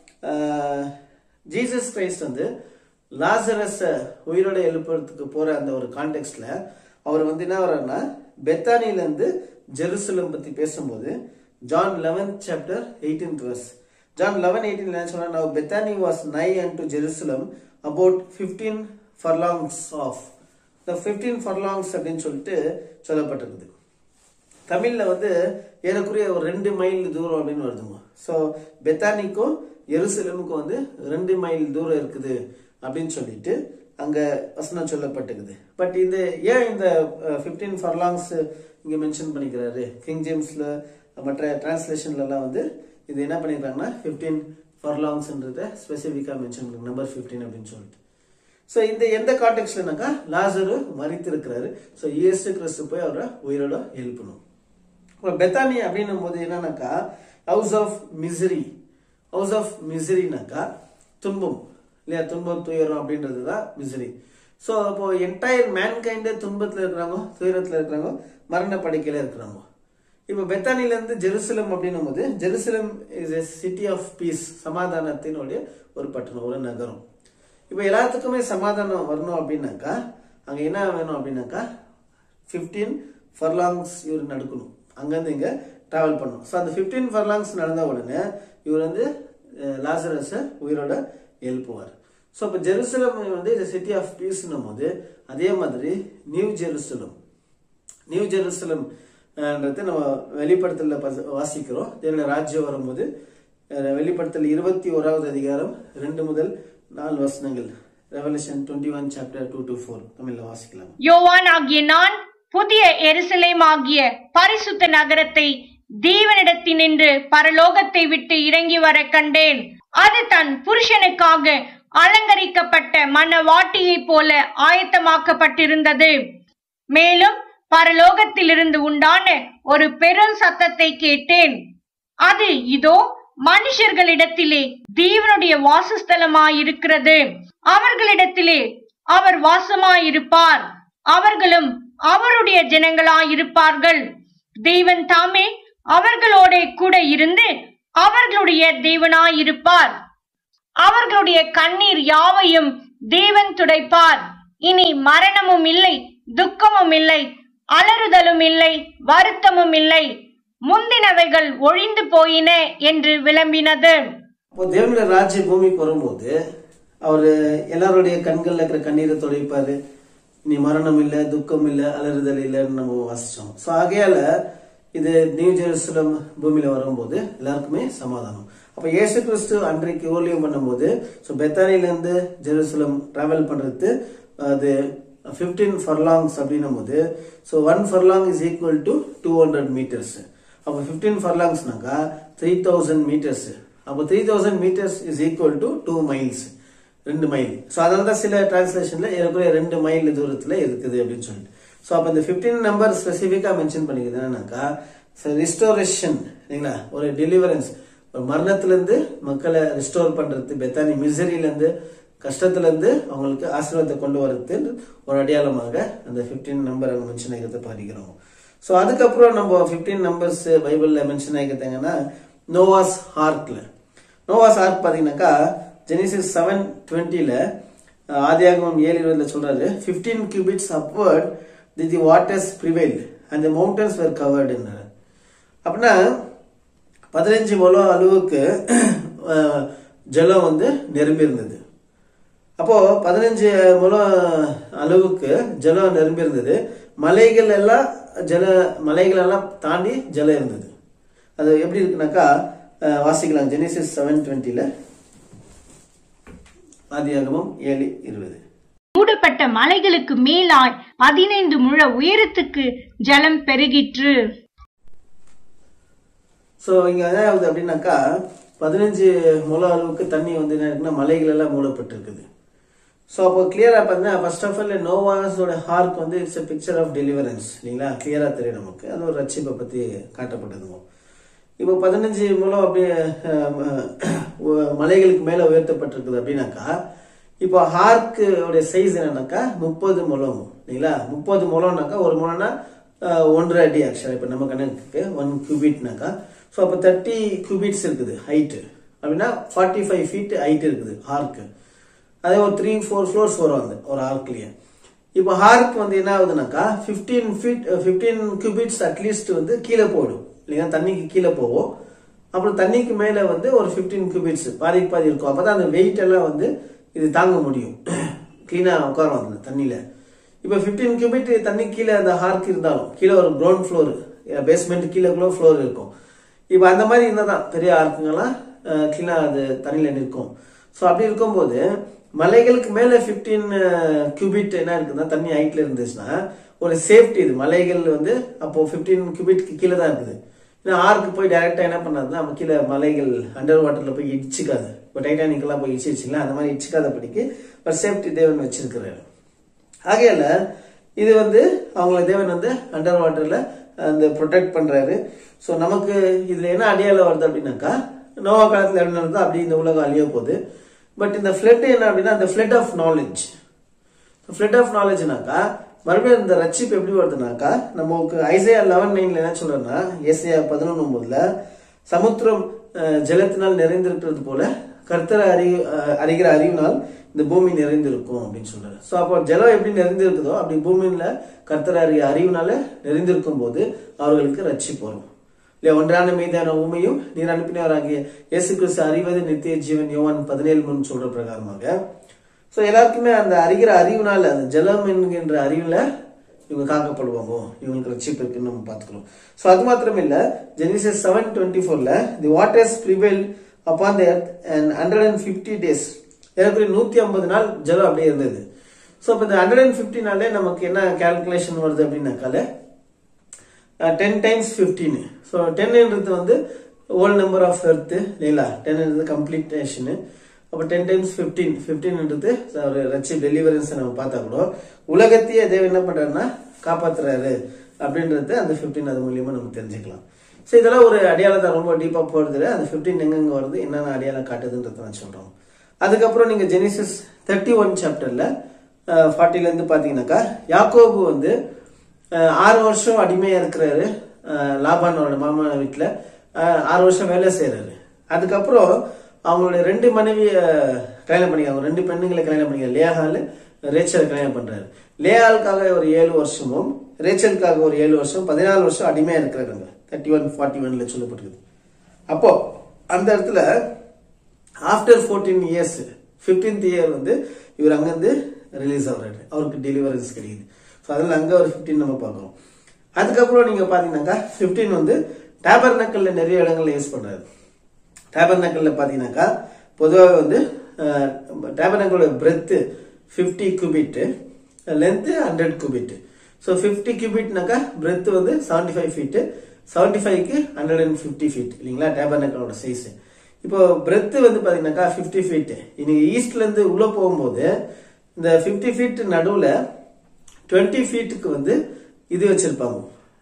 Speaker 1: ஜீசஸ் கிரைஸ்ட் வந்து லாசரஸ் உயிரோட எழுப்புறதுக்கு போற அந்த ஒரு கான்டெக்ட்ல அவர் வந்து என்ன வர்றாருன்னா பெத்தானில இருந்து ஜெருசலம் பத்தி பேசும்போது John eleven chapter eighteen verse John eleven eighteen என்ன சொன்னா now bethany was nigh unto jerusalem about 15 furlongs off the 15 furlongs அப்படின்னு சொல்லிட்டு சொல்லப்பட்டிருக்குது தமிழ்ல வந்து ஏறக்குறைய ஒரு ரெண்டு மைல் தூரம் அப்படின்னு வருதுமா ஸோ பெத்தானிக்கும் எருசலேமுக்கும் வந்து ரெண்டு மைல் தூரம் இருக்குது அப்படின்னு சொல்லிட்டு அங்க வசனம் சொல்லப்பட்டிருக்குது பட் இது ஏன் இந்த ஃபிஃப்டீன் ஃபர்லாங்ஸ் இங்க மென்ஷன் பண்ணிக்கிறாரு கிங் ஜேம்ஸ்ல மற்ற டிரான்ஸ்லேஷன்ல எல்லாம் வந்து இது என்ன பண்ணிருக்காங்கன்னா ஃபிஃப்டீன் ஃபர்லாங்ஸ்ன்றத ஸ்பெசிஃபிக்கா மென்ஷன் பண்ணி நம்பர் ஃபிஃப்டீன் அப்படின்னு சொல்லிட்டு ஸோ இந்த எந்த கான்டெக்ட்லனாக்கா லாசரு மறித்திருக்கிறாரு ஸோ இயேசு கிறிஸ்து போய் அவரை உயிரோட எழுப்பணும் இப்போ பெத்தானி அப்படின்னும் போது என்னன்னாக்கா house of misery house of மிசரினாக்கா துன்பம் இல்லையா துன்பம் துயரம் அப்படின்றது தான் மிசரி ஸோ அப்போ என்டையர் மேன்கைண்டே துன்பத்தில் இருக்கிறாங்க துயரத்தில் இருக்கிறாங்க மரண படுக்கையில இருக்கிறாங்க இப்போ பெத்தானில இருந்து ஜெருசலம் அப்படின்னும் போது Jerusalem is a city of peace சமாதானத்தினுடைய ஒரு பட்டணம் ஒரு நகரம் இப்போ எல்லாத்துக்குமே சமாதானம் வரணும் அப்படின்னாக்கா அங்க என்ன வேணும் அப்படின்னாக்கா 15 ஃபர்லாங்ஸ் இவர் நடக்கணும் அங்கேருந்து இங்க டிராவல் பண்ணணும் ஸோ அந்த 15 ஃபர்லாங்ஸ் நடந்த உடனே இவர் வந்து லாசரஸை உயிரோட எழுப்புவார் ஸோ இப்போ ஜெருசலம் வந்து சிட்டி ஆஃப் பீஸ்னும் போது அதே மாதிரி நியூ ஜெருசலம் நியூ ஜெருசலம் ன்றது நம்ம வெளிப்படுத்தல பச- வாசிக்கிறோம் தேவனுடைய ராஜ்யம் வரும்போது அஹ், வெளிப்படுத்தல் இருபத்தி ஓராவது அதிகாரம் ரெண்டு முதல் நாலு வசனங்கள் revelation twenty one chapter two to four தமிழ்ல வாசிக்கலாம்
Speaker 2: யோவான் ஆகிய நான் புதிய எருசலேமாகிய பரிசுத்த நகரத்தை தேவனிடத்தினின்று பரலோகத்தை விட்டு இறங்கி வர கண்டேன் அது தன் புருஷனுக்காக அலங்கரிக்கப்பட்ட மணவாட்டியைப் போல ஆயத்தமாக்கப்பட்டிருந்தது மேலும் பரலோகத்திலிருந்து உண்டான ஒரு பெரும் சத்தத்தை கேட்டேன் அது இதோ மனுஷர்களிடத்திலே தேவனுடைய வாசஸ்தலமாயிருக்கிறது அவர்களிடத்திலே அவர் வாசமாயிருப்பார் அவர்களும் அவருடைய ஜனங்களாயிருப்பார்கள் தேவன் தாமே அவர்களோட கூட இருந்து அவர்களுடைய தேவனாயிருப்பார் அவர்களுடைய கண்ணீர் யாவையும் தேவன் துடைப்பார் இனி மரணமும் இல்லை துக்கமும் இல்லை அலறுதலும் இல்லை வருத்தமும் இல்லை முந்தினவைகள் ஒழிந்து போயின என்று விளம்பினது
Speaker 1: அப்போ தேவனுடைய ராஜ்ய பூமிக்கு வரும்போது அவர் எல்லாருடைய கண்கள்ல இருக்கிற கண்ணீரை துடைப்பாரு இனி மரணம் இல்லை துக்கம் இல்லை அலறுதல் இல்லைன்னு நம்ம வாசிச்சோம் ஸோ ஆகையால இது நியூ ஜெருசலம் பூமியில வரும்போது எல்லாருக்குமே சமாதானம் அப்ப இயேசு கிறிஸ்து அன்றைக்கு ஊழியம் பண்ணும்போது ஸோ பெத்தானில இருந்து ஜெருசலம் டிராவல் பண்றது அது ஃபிஃப்டீன் ஃபர்லாங்ஸ் அப்படின்னும் போது so one furlong is equal to two hundred metres அப்போ ஃபிஃப்டீன் ஃபர்லாங்ஸ்னாக்கா த்ரீ தௌசண்ட் மீட்டர்ஸ் அப்போ three thousand metres is equal to two miles ரெண்டு மைல் ஸோ அதனால தான் சில டிரான்ஸ்லேஷன்ல ஏறக்குறைய ரெண்டு மைல் தூரத்தில் இருக்குது அப்படின்னு சொல்லிட்டு ஸோ அப்போ இந்த ஃபிஃப்டீன் நம்பர் ஸ்பெசிஃபிக்காக மென்ஷன் பண்ணிக்குது என்னன்னாக்கா ரிஸ்டோரேஷன் சரிங்களா ஒரு டெலிவரன்ஸ் ஒரு மரணத்திலேருந்து மக்களை ரிஸ்டோர் பண்றது பெத்தானி மிசரியிலேருந்து கஷ்டத்திலேருந்து அவங்களுக்கு ஆசீர்வாதத்தை கொண்டு வரது ஒரு அடையாளமாக அந்த ஃபிஃப்டீன் நம்பர் அங்கே மென்ஷன் ஆகிறத பாதிக்கிறோம் ஸோ அதுக்கப்புறம் நம்ம ஃபிஃப்டீன் நம்பர்ஸ் பைபிளில் மென்ஷன் ஆகிட்டாங்கன்னா நோவாஸ் ஆர்க்ல நோவாஸ் ஆர்க் பார்த்தீங்கன்னாக்கா ஜெனிசிஸ் செவன் டுவெண்ட்டியில் ஆதியாகமம் ஏழு இருபதுல சொல்றாரு fifteen cubits upward the the waters prevail and the mountains were கவர்டுன்னாரு அப்படின்னா பதினஞ்சு முழம் அளவுக்கு அஹ், ஜலம் வந்து நிரம்பி இருந்தது அப்போ பதினஞ்சு முழம் அளவுக்கு ஜலம் நிரம்பி இருந்தது மலைகள் எல்லாம் ஜல மலைகள் எல்லாம் தாண்டி ஜலம் இருந்தது அது எப்படி இருக்குனாக்கா அஹ், வாசிக்கலாம் ஜெனிசிஸ் செவன் டுவெண்ட்டில ஆதியாகமம் ஏழு இருபது
Speaker 2: மூடப்பட்ட மலைகளுக்கு மேலாய் பதினைந்து முழ உயரத்துக்கு ஜலம் பெருகிற்று
Speaker 1: ஸோ இங்க என்ன ஆகுது அப்படின்னாக்கா பதினஞ்சு முழ அளவுக்கு தண்ணி வந்து என்ன இருக்குன்னா மலைகள் எல்லாம் மூடப்பட்டிருக்குது ஸோ அப்போ கிளியரா பார்த்தீங்கன்னா ஃபர்ஸ்ட் ஆஃப் ஆல் நோவாஸோட ஹார்க் வந்து it's a picture of deliverance இல்லைங்களா கிளியரா தெரியும் நமக்கு அது ஒரு ரட்சிப்பை பத்தி காட்டப்பட்டதுமோ இப்போ பதினஞ்சு முழம் அப்படியே அஹ், அஹ், மலைகளுக்கு மேல உயர்த்தப்பட்டிருக்குது அப்படின்னாக்கா இப்போ ஹார்க்கு உடைய சைஸ் என்னன்னாக்கா முப்பது முழம் இல்லைங்களா முப்பது முழம்னாக்கா ஒரு முழம்னா அஹ், ஒன்றரை அடி ஆக்சுவலா இப்போ நம்ம கணக்குக்கு ஒன் கியூபிட்னாக்கா ஸோ அப்போ தேர்ட்டி கியூபிட்ஸ் இருக்குது ஹைட்டு அப்படின்னா ஃபார்ட்டி ஃபைவ் ஃபீட் ஹைட் இருக்குது ஹார்க்கு அதே ஒரு த்ரீ ஃபோர் ஃப்ளோர்ஸ் வரும் அந்த ஒரு ஆர்க்லயே இப்போ ஹார்க் வந்து என்ன ஆகுதுனாக்கா fifteen feet fifteen cubits at least வந்து கீழே போயிடும் இல்லையா தண்ணிக்கு கீழே போகும் அப்புறம் தண்ணிக்கு மேலே வந்து ஒரு ஃபிஃப்டீன் கியூபிட்ஸ் பாதிக்கு பாதி இருக்கும் அப்பதான் அந்த வெயிட் எல்லாம் வந்து இது தாங்க முடியும் க்ளீனாக உட்காரும் அந்த தண்ணியில் இப்போ ஃபிஃப்டீன் கியூபிட் தண்ணி கீழே அந்த ஹார்க் இருந்தாலும் கீழே ஒரு கிரவுண்ட் ஃப்ளோர் பேஸ்மெண்ட் கீழே கூட ஃப்ளோர் இருக்கும் இப்போ அந்த மாதிரி இருந்தால் தான் பெரிய ஆர்க்குங்கெல்லாம் க்ளீனாக அது தண்ணியில் நிற்கும் ஸோ அப்படி இருக்கும்போது மலைகளுக்கு மேலே ஃபிஃப்டீன் கியூபிட் என்ன இருக்குன்னா தண்ணி ஹைட்ல இருந்துச்சுன்னா ஒரு சேஃப்டி இது மலைகள் வந்து அப்போ ஃபிஃப்டீன் கியூபிட்க்கு கீழே தான் இருக்குது ஏன்னா ஆறுக்கு போய் டைரக்டா என்ன பண்ணாதுன்னா நம்ம கீழே மலைகள் அண்டர் வாட்டர்ல போய் இடிச்சுக்காது இப்போ டைட்டானிக் எல்லாம் போய் இடிச்சிருச்சுங்களா அந்த மாதிரி இடிச்சுக்காத படிக்கு ஒரு சேஃப்டி தேவன் வச்சிருக்கிறாரு ஆகையால இது வந்து அவங்கள தேவன் வந்து அண்டர் வாட்டர்ல அந்த ப்ரொடெக்ட் பண்றாரு ஸோ நமக்கு இதுல என்ன அடையாளம் வருது அப்படின்னாக்கா நோவா காலத்துல என்ன நடந்தோ அப்படி இந்த உலகம் அழிய போகுது பட் இந்த ஃபிளட் என்ன அப்படின்னா இந்த flood of knowledge flood of நாலேஜ்னாக்கா மறுபடியும் இந்த ரட்சிப்பு எப்படி வருதுனாக்கா நமக்கு ஐசையா லெவன் நைன்ல என்ன சொல்றேன்னா ஏசையா பதினொன்று ஒன்பதுல சமுத்திரம் அஹ், ஜலத்தினால் நிறைந்திருக்கிறது போல கர்த்தரை அறி அஹ், அறிகிற அறிவினால் இந்த பூமி நிறைந்திருக்கும் அப்படின்னு சொல்றாரு ஸோ அப்போ ஜலம் எப்படி நிறைந்திருக்குதோ அப்படி பூமியில கர்த்தரை அறிய அறிவினால நிறைந்திருக்கும் போது அவர்களுக்கு ரட்சிப்பு வரும் இல்லையா ஒன்றான மீதான உண்மையும் நீர் அனுப்பினவராகிய இயேசு கிறிஸ்து அறிவது நித்திய ஜீவன் யோவான் பதினேழு முன் சொல்ற பிரகாரமாக ஸோ எல்லாருக்குமே அந்த அறிகிற அறிவுனால அந்த ஜலம் என்கின்ற அறிவுல இவங்க காக்கப்படுவாங்க இவங்களுக்கு ரட்சிப்பு இருக்குன்னு நம்ம பார்த்துக்கிறோம் ஸோ அது மாத்திரம் இல்ல ஜெனிசஸ் செவன் டுவெண்ட்டி ஃபோர்ல the waters prevail upon the earth and hundred and fifty days எனக்கு நூத்தி ஐம்பது நாள் ஜலம் அப்படியே இருந்தது ஸோ இப்போ இந்த ஹண்ட்ரட் அண்ட் ஃபிஃப்டினாலே நமக்கு என்ன கால்குலேஷன் வருது அப்படின்னாக்கால டென் டைம்ஸ் ஃபிஃப்டீன் ஸோ டென்ன்றது வந்து ஓல் நம்பர் ஆஃப் எர்த்து இல்லைங்களா டென்ன்றது கம்ப்ளீட்டேஷனு அப்போ டென் டைம்ஸ் ஃபிஃப்டீன் ஃபிஃப்டீன்ன்றது ஒரு ரச்சி டெலிவரன்ஸ் நம்ம பார்த்தா கூட உலகத்தையே தேவ என்ன பண்றாருன்னா காப்பாத்துறாரு அப்படின்றது அந்த ஃபிஃப்டீன் அது மூலியமா நம்ம தெரிஞ்சுக்கலாம் ஸோ இதெல்லாம் ஒரு அடையாளத்தை ரொம்ப டீப்பாக போடுறது அந்த ஃபிஃப்டீன் எங்கெங்க வருது என்னென்ன அடையாளம் காட்டுதுன்றத நான் சொல்றோம் அதுக்கப்புறம் நீங்க ஜெனிசிஸ் தேர்ட்டி ஒன் சாப்டர்ல ஃபார்ட்டில இருந்து பாத்தீங்கன்னாக்கா யாக்கோபு வந்து அஹ், ஆறு வருஷம் அடிமையா இருக்கிறாரு அஹ், லாபானோட மாமா வீட்டுல அஹ், ஆறு வருஷம் வேலை செய்யறாரு அதுக்கப்புறம் அவங்களுடைய ரெண்டு மனைவிய கல்யாணம் பண்ணிக்காங்க ரெண்டு பெண்ணுங்களை கல்யாணம் பண்ணிக்க லேஹால் ரேச்சலை கல்யாணம் பண்றாரு லேஹாலுக்காக ஒரு ஏழு வருஷமும் ரேச்சலுக்காக ஒரு ஏழு வருஷம் பதினாலு வருஷம் அடிமையா இருக்கிறாங்க தேர்ட்டி ஒன் ஃபார்ட்டி ஒன்ல சொல்லப்பட்டிருக்குது அப்போ அந்த இடத்துல after fourteen years fifteenth year வந்து இவர் அங்கேருந்து ரிலீஸ் ஆகுறாரு அவருக்கு டெலிவரன்ஸ் கிடைக்குது ஸோ அதில் அங்கே ஒரு ஃபிஃப்டீன் நம்ம பார்க்குறோம் அதுக்கப்புறம் நீங்கள் பார்த்தீங்கன்னாக்கா ஃபிஃப்டீன் வந்து டேபர் நக்கலில் நிறைய இடங்கள்ல யூஸ் பண்ணுறாரு டேபர் நக்கலில் பார்த்தீங்கன்னாக்கா பொதுவாக வந்து டேபர் நக்கலோட breadth fifty cubit length hundred cubit so fifty கியூபிட்னாக்கா பிரெத் வந்து செவன்டி ஃபைவ் ஃபீட்டு செவன்டி ஃபைவ்க்கு ஹண்ட்ரட் அண்ட் ஃபிஃப்டி ஃபீட் இல்லைங்களா டேபர்னக்கலோட சைஸ் இப்போ பிரெத் வந்து பார்த்தீங்கன்னாக்கா ஃபிஃப்டி ஃபீட் இன்னைக்கு ஈஸ்ட்லேருந்து உள்ளே போகும்போது இந்த ஃபிஃப்டி ஃபீட் நடுவில் டுவெண்ட்டி ஃபீட்டுக்கு வந்து இது வச்சிருப்பாங்க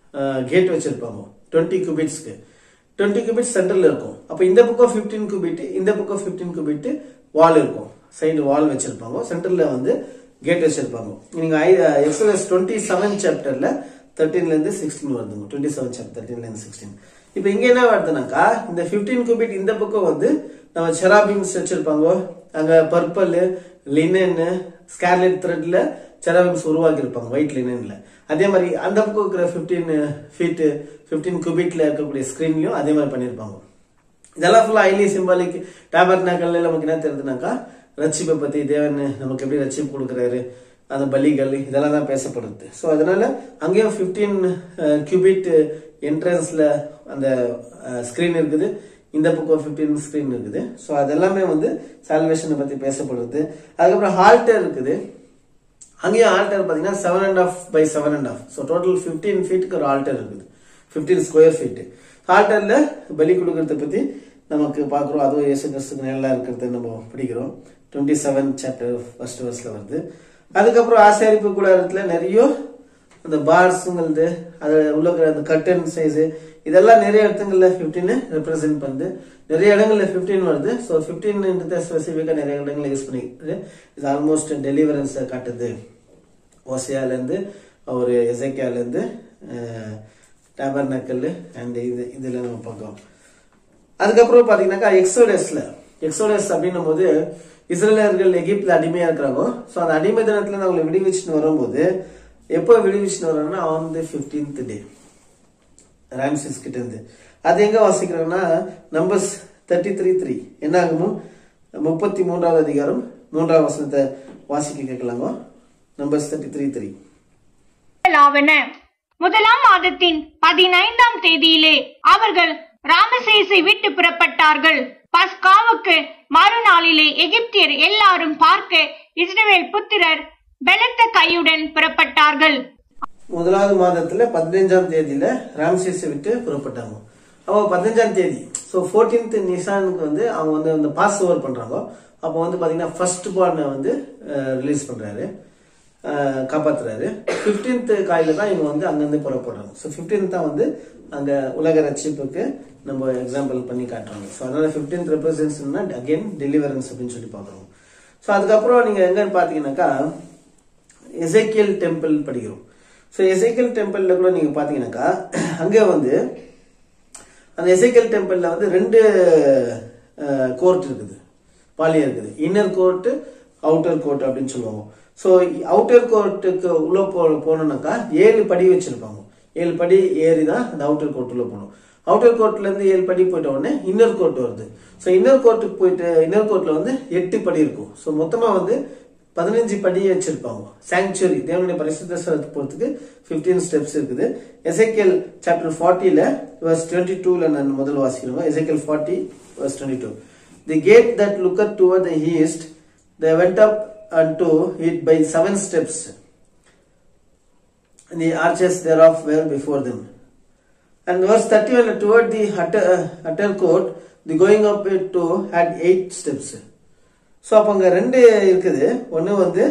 Speaker 1: கேட் வச்சிருப்பாங்க டுவெண்ட்டி குபிட்ஸ்க்கு டுவெண்ட்டி குபிட் சென்டர்ல இருக்கும் அப்போ இந்த பக்கம் ஃபிஃப்டீன் குபிட் இந்த பக்கம் ஃபிஃப்டீன் குபிட் வால் இருக்கும் சைடு வால் வச்சிருப்பாங்க சென்டர்ல வந்து கேட் வச்சிருப்பாங்க நீங்க எக்ஸலஸ் டுவெண்ட்டி செவன் சாப்டர்ல தேர்ட்டீன்ல இருந்து சிக்ஸ்டீன் வருதுங்க டுவெண்ட்டி செவன் சாப்டர் தேர்ட்டீன்ல இருந்து சிக்ஸ்டீன் இப்போ இங்க என்ன வருதுனாக்கா இந்த ஃபிஃப்டீன் குபிட் இந்த பக்கம் வந்து நம்ம செராபிம்ஸ் வச்சிருப்பாங்க அங்க பர்பிள் லினன் ஸ்கார்லெட் த்ரெட்ல செராபிம்ஸ் உருவாக்கி இருப்பாங்க ஒயிட் லினன்ல அதே மாதிரி அந்த பக்கம் இருக்கிற ஃபிஃப்டீன் ஃபீட் ஃபிஃப்டீன் குபிட்ல இருக்கக்கூடிய ஸ்கிரீன்லயும் அதே மாதிரி பண்ணியிருப்பாங்க இதெல்லாம் ஃபுல்லா ஹைலி சிம்பாலிக் டேபர்னாக்கல்ல நமக்கு என்ன தெரியுதுனாக்கா ரட்சிப்பை பத்தி தேவன் நமக்கு எப்படி ரட்சிப்பு கொடுக்குறாரு அந்த பலிகள் இதெல்லாம் தான் பேசப்படுது ஸோ அதனால அங்கேயும் ஃபிஃப்டீன் கியூபிட் என்ட்ரன்ஸ்ல அந்த ஸ்கிரீன் இருக்குது இந்த பக்கம் ஃபிஃப்டீன் ஸ்கிரீன் இருக்குது ஸோ அதெல்லாமே வந்து சால்வேஷனை பத்தி பேசப்படுது அதுக்கப்புறம் ஹால்டர் இருக்குது அங்கேயும் ஆல்டர் பார்த்தீங்கன்னா seven and half by seven and half so total fifteen ஃபீட்டுக்கு ஒரு ஆல்டர் இருக்குது ஃபிஃப்டீன் ஸ்கொயர் ஃபீட் ஆல்டர்ல பலி கொடுக்கறத பத்தி நமக்கு பார்க்குறோம் அதுவும் இயேசு கிறிஸ்துக்கு நல்லா இருக்கிறத நம்ம படிக்கிறோம் டுவெண்ட்டி செவன் சாப்டர் ஃபர்ஸ்ட் வர்ஸ்ல வருது அதுக்கப்புறம் ஆசாரிப்பு கூடாரத்துல நிறைய அந்த பார்ஸுங்கிறது அது உள்ள இருக்கிற அந்த கட்டன் சைஸ் இதெல்லாம் நிறைய இடத்துங்கள்ல ஃபிஃப்டீன் ரெப்ரசென்ட் பண்ணுது நிறைய இடங்கள்ல ஃபிஃப்டீன் வருது ஸோ ஃபிஃப்டீன்ன்றத ஸ்பெசிஃபிக்காக நிறைய இடங்கள்ல யூஸ் பண்ணிக்கிறது இது ஆல்மோஸ்ட் டெலிவரன்ஸை காட்டுது ஓசியாலேருந்து ஒரு எசைக்கியாலேருந்து டேபர் நக்கல் அண்ட் இது இதில் நம்ம பார்க்கலாம் அதுக்கப்புறம் பார்த்தீங்கன்னாக்கா எக்ஸோடஸ்ல எக்ஸோடஸ் அப்படின்னும் போது இஸ்ரேலர்கள் எகிப்தில் அடிமையா இருக்கிறாங்க ஸோ அந்த அடிமை தினத்துல அவங்களை விடுவிச்சுன்னு வரும்போது எப்போ விடுவிச்சுன்னு வர்றாங்கன்னா ஆன் தி ஃபிஃப்டீன்த் டே ராம்சிஸ் கிட்ட இருந்து அது எங்க வாசிக்கிறோம்னா நம்பர்ஸ் தேர்ட்டி த்ரீ த்ரீ என்ன ஆகுமோ முப்பத்தி மூன்றாவது அதிகாரம் மூன்றாவது வசனத்தை வாசிக்க கேட்கலாங்க நம்பர்ஸ் தேர்ட்டி த்ரீ த்ரீ
Speaker 2: ஆவன முதலாம் மாதத்தின் பதினைந்தாம் தேதியிலே அவர்கள் ராமசேசை விட்டு புறப்பட்டார்கள் பஸ்காவுக்கு மறுநாளிலே எகிப்தியர் எல்லாரும் பார்க்க இஸ்ரவேல் புத்திரர் பலத்த கையுடன் புறப்பட்டார்கள்
Speaker 1: முதலாவது மாதத்துல பதினைஞ்சாம் தேதியில ராம்சேஸை விட்டு புறப்பட்டாங்க அப்போ பதினஞ்சாம் தேதி ஸோ ஃபோர்டீன்த் நிசானுக்கு வந்து அவங்க வந்து அந்த பாஸ் ஓவர் பண்றாங்க அப்போ வந்து பாத்தீங்கன்னா ஃபர்ஸ்ட் பார்னை வந்து ரிலீஸ் பண்றாரு அஹ், காப்பாத்துறாரு ஃபிஃப்டீன்த் காயில தான் இவங்க வந்து அங்கிருந்து புறப்படுறாங்க ஸோ ஃபிஃப்டீன்த் தான் வந்து அங்க உலக ரட்சிப்புக்கு நம்ம எக்ஸாம்பிள் பண்ணி காட்டுறாங்க ஸோ அதனால ஃபிஃப்டீன்த் ரெப்ரசன்ஸ்னா அகைன் டெலிவரன்ஸ் அப்படின்னு சொல்லி பார்க்குறோம் ஸோ அதுக்கப்புறம் நீங்க எங்கன்னு பாத்தீங்கன்னாக்கா எசைக்கியல் டெம்பிள் படிக்கிறோம் ஸோ எசைக்கியல் டெம்பிள்ல கூட நீங்க பாத்தீங்கன்னாக்கா அங்கே வந்து அந்த எசைக்கியல் டெம்பிள்ல வந்து ரெண்டு கோர்ட் இருக்குது பாலியம் இருக்குது இன்னர் கோர்ட் அவுட்டர் கோர்ட் அப்படின்னு சொல்லுவாங்க ஸோ அவுட்டர் கோர்ட்டுக்கு உள்ள போ போனோம்னாக்கா ஏழு படி வச்சிருப்பாங்க ஏழு படி ஏறி தான் அந்த அவுட்டர் கோர்ட் உள்ள போகணும் அவுட்டர் கோர்ட்ல இருந்து ஏழு படி போயிட்ட உடனே இன்னர் கோர்ட் வருது ஸோ இன்னர் கோர்ட்டுக்கு போயிட்டு இன்னர் கோர்ட்ல வந்து எட்டு படி இருக்கும் ஸோ மொத்தமா வந்து பதினஞ்சு படி வச்சிருப்பாங்க சாங்சுரி தேவனுடைய பரிசுத்த ஸ்தலத்துக்கு போறதுக்கு 15 ஸ்டெப்ஸ் இருக்குது எசைக்கேல் சாப்டர் ஃபார்ட்டில வர்ஸ் டுவெண்ட்டி டூல நான் முதல் வாசிக்கிறோம் Ezekiel forty verse twenty two the gate that looketh toward the east they went up unto it by seven steps and the arches thereof were before them and verse 31 toward the utter, uh, utter court the going up it to had eight steps so அப்போ அங்கே ரெண்டு இருக்குது ஒன்று வந்து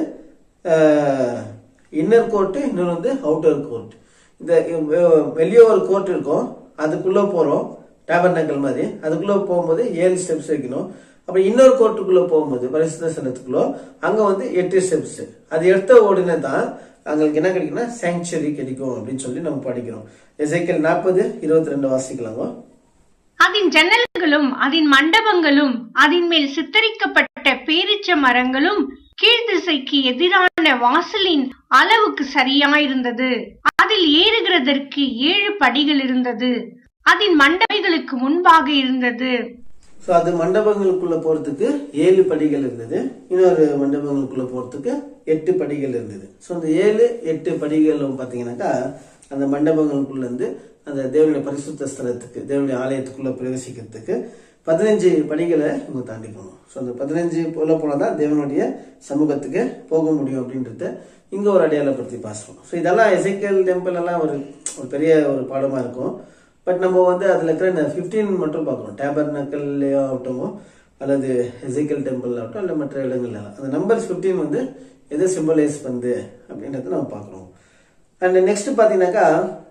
Speaker 1: inner court இன்னொன்று வந்து outer court இந்த வெ- வெளியே ஒரு கோர்ட் இருக்கும் அதுக்குள்ளே போகிறோம் டேபர்னக்கல் மாதிரி அதுக்குள்ளே போகும்போது ஏழு ஸ்டெப்ஸ் வைக்கணும் அப்புறம் இன்னொரு கோர்ட்டுக்குள்ளே போகும்போது பரிசுத்த சனத்துக்குள்ளோ அங்கே வந்து எட்டு ஸ்டெப்ஸ் அது எடுத்த உடனே தான் அவங்களுக்கு என்ன கிடைக்கும்னா சாங்சுரி கிடைக்கும் அப்படின்னு சொல்லி நம்ம படிக்கிறோம் எசைக்கல் நாற்பது இருபத்தி ரெண்டு வாசிக்கலாமா
Speaker 2: அதன் ஜன்னல்களும் அதன் மண்டபங்களும் அதன் மேல் சித்தரிக்கப்பட்ட பேரிச்ச மரங்களும் கீழ்திசைக்கு எதிரான வாசலின் அளவுக்கு சரியாயிருந்தது அதில் ஏறுகிறதற்கு ஏழு படிகள் இருந்தது அதன் மண்டபங்களுக்கு முன்பாக இருந்தது
Speaker 1: ஸோ அது மண்டபங்களுக்குள்ள போறதுக்கு ஏழு படிகள் இருந்தது இன்னொரு மண்டபங்களுக்குள்ள போறதுக்கு எட்டு படிகள் இருந்தது ஸோ அந்த ஏழு எட்டு படிகளும் பார்த்தீங்கன்னாக்கா அந்த மண்டபங்களுக்குள்ள இருந்து அந்த தேவனுடைய பரிசுத்த ஸ்தலத்துக்கு தேவனுடைய ஆலயத்துக்குள்ள பிரவேசிக்கிறதுக்கு பதினஞ்சு படிகளை இவங்க தாண்டி போகணும் ஸோ அந்த பதினஞ்சு போல போனதான் தேவனுடைய சமூகத்துக்கு போக முடியும் அப்படின்றத இங்க ஒரு அடையாளப்படுத்தி பாசுறோம் ஸோ இதெல்லாம் எசைக்கல் டெம்பிள் எல்லாம் ஒரு ஒரு பெரிய ஒரு பாடமா இருக்கும் பட் நம்ம வந்து அதில் இருக்கிற இந்த ஃபிஃப்டீன் மட்டும் பார்க்குறோம் டேபர் நக்கல்லையோ ஆகட்டும் அல்லது எசைக்கல் டெம்பிள் ஆகட்டும் இல்லை மற்ற இடங்கள்ல எல்லாம். அந்த நம்பர் ஃபிஃப்டீன் வந்து எதை சிம்பலைஸ் பண்ணுது அப்படின்றத நம்ம பார்க்குறோம் அண்ட் நெக்ஸ்ட் பார்த்தீங்கன்னாக்கா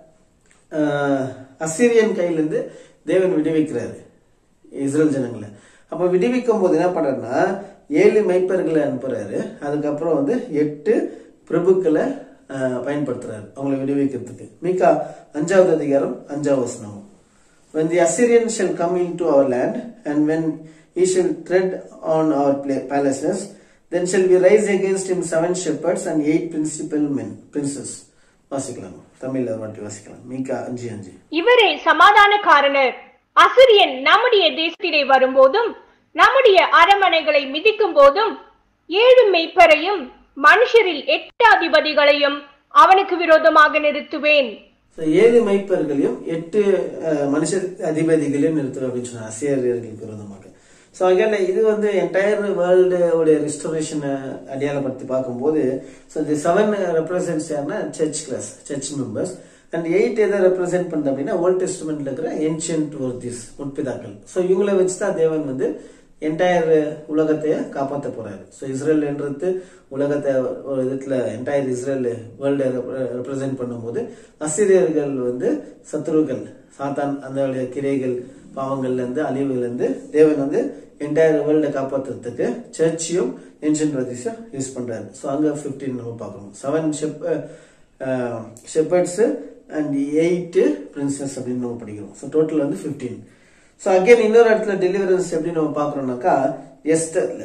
Speaker 1: ஆஹ், அசீரியன் கையிலேருந்து தேவன் விடுவிக்கிறாரு இஸ்ரேல் ஜனங்களை அப்போ விடுவிக்கும் போது என்ன பண்றாருன்னா ஏழு மைப்பர்களை அனுப்புறாரு அதுக்கப்புறம் வந்து எட்டு பிரபுக்களை ஆஹ், பயன்படுத்துறாரு அவங்களை விடுவிக்கிறதுக்கு மீகா அஞ்சாவது அதிகாரம் அஞ்சாவது வசனம் When the Assyrian shall come into our land, and when he shall tread on our pla- palaces, then shall we rise against him seven shepherds and eight principal men, princes. வாசிக்கலாம் தமிழ்ல ஒரு வாட்டி வாசிக்கலாம் மீகா அஞ்சு அஞ்சு
Speaker 2: இவரே சமாதானக்காரனர் அசிரியன் நம்முடைய தேசத்திலே வரும்போதும் நம்முடைய அரமனைகளை மிதிக்கும் போதும் ஏழு மெய்ப்பரையும் மனுஷரில் எட்டு அதிபதிகளையும் அவனுக்கு விரோதமாக நிறுத்துவேன்
Speaker 1: So, ஏழு மைப்பர்களையும் எட்டு அஹ், மனுஷ அதிபதிகளையும் நிறுத்தும் அப்படின்னு சொன்னார் அசிரியர்களுக்கு விரோதமாக ஸோ அகைன் இது வந்து என்டையர் வேர்ல்டு உடைய ரிஸ்டோரேஷன் அடையாளப்படுத்தி பார்க்கும்போது ஸோ தி செவன் ரெப்ரசன்ட்ஸ் யாருன்னா church class church members and eight எதை ரெப்ரசென்ட் பண்ணுது அப்படின்னா ஓல்ட் டெஸ்ட்மெண்ட்ல இருக்கிற ஏன்ஷியன்ட் ஒர்திஸ் முற்பிதாக்கள் ஸோ இவங்களை வச்சு தான் தேவன் வந்து என்டையர் உலகத்தையே காப்பாற்ற போறாரு ஸோ இஸ்ரேல் என்றது உலகத்தை ஒரு விதத்துல என்டையர் இஸ்ரேல் வேர்ல்டு ரெப்ரசென்ட் பண்ணும்போது அசிரியர்கள் வந்து சத்துருக்கள் சாத்தான் அந்த கிரைகள் பாவங்கள்ல இருந்து அழிவுல இருந்து தேவன் வந்து என்டையர் வேர்ல்டை காப்பாற்றுறதுக்கு சர்ச்சையும் ஏன்ஷியன் பிரதேசம் யூஸ் பண்றாரு ஸோ அங்க ஃபிஃப்டீன் நம்ம பார்க்கணும் seven shep shepherds and eight princes அப்படின்னு நம்ம படிக்கிறோம் ஸோ டோட்டல் வந்து ஃபிஃப்டீன் ஸோ அகைன் இன்னொரு இடத்துல டெலிவரன்ஸ் எப்படி நம்ம பார்க்குறோம்னாக்கா எஸ்டர்ல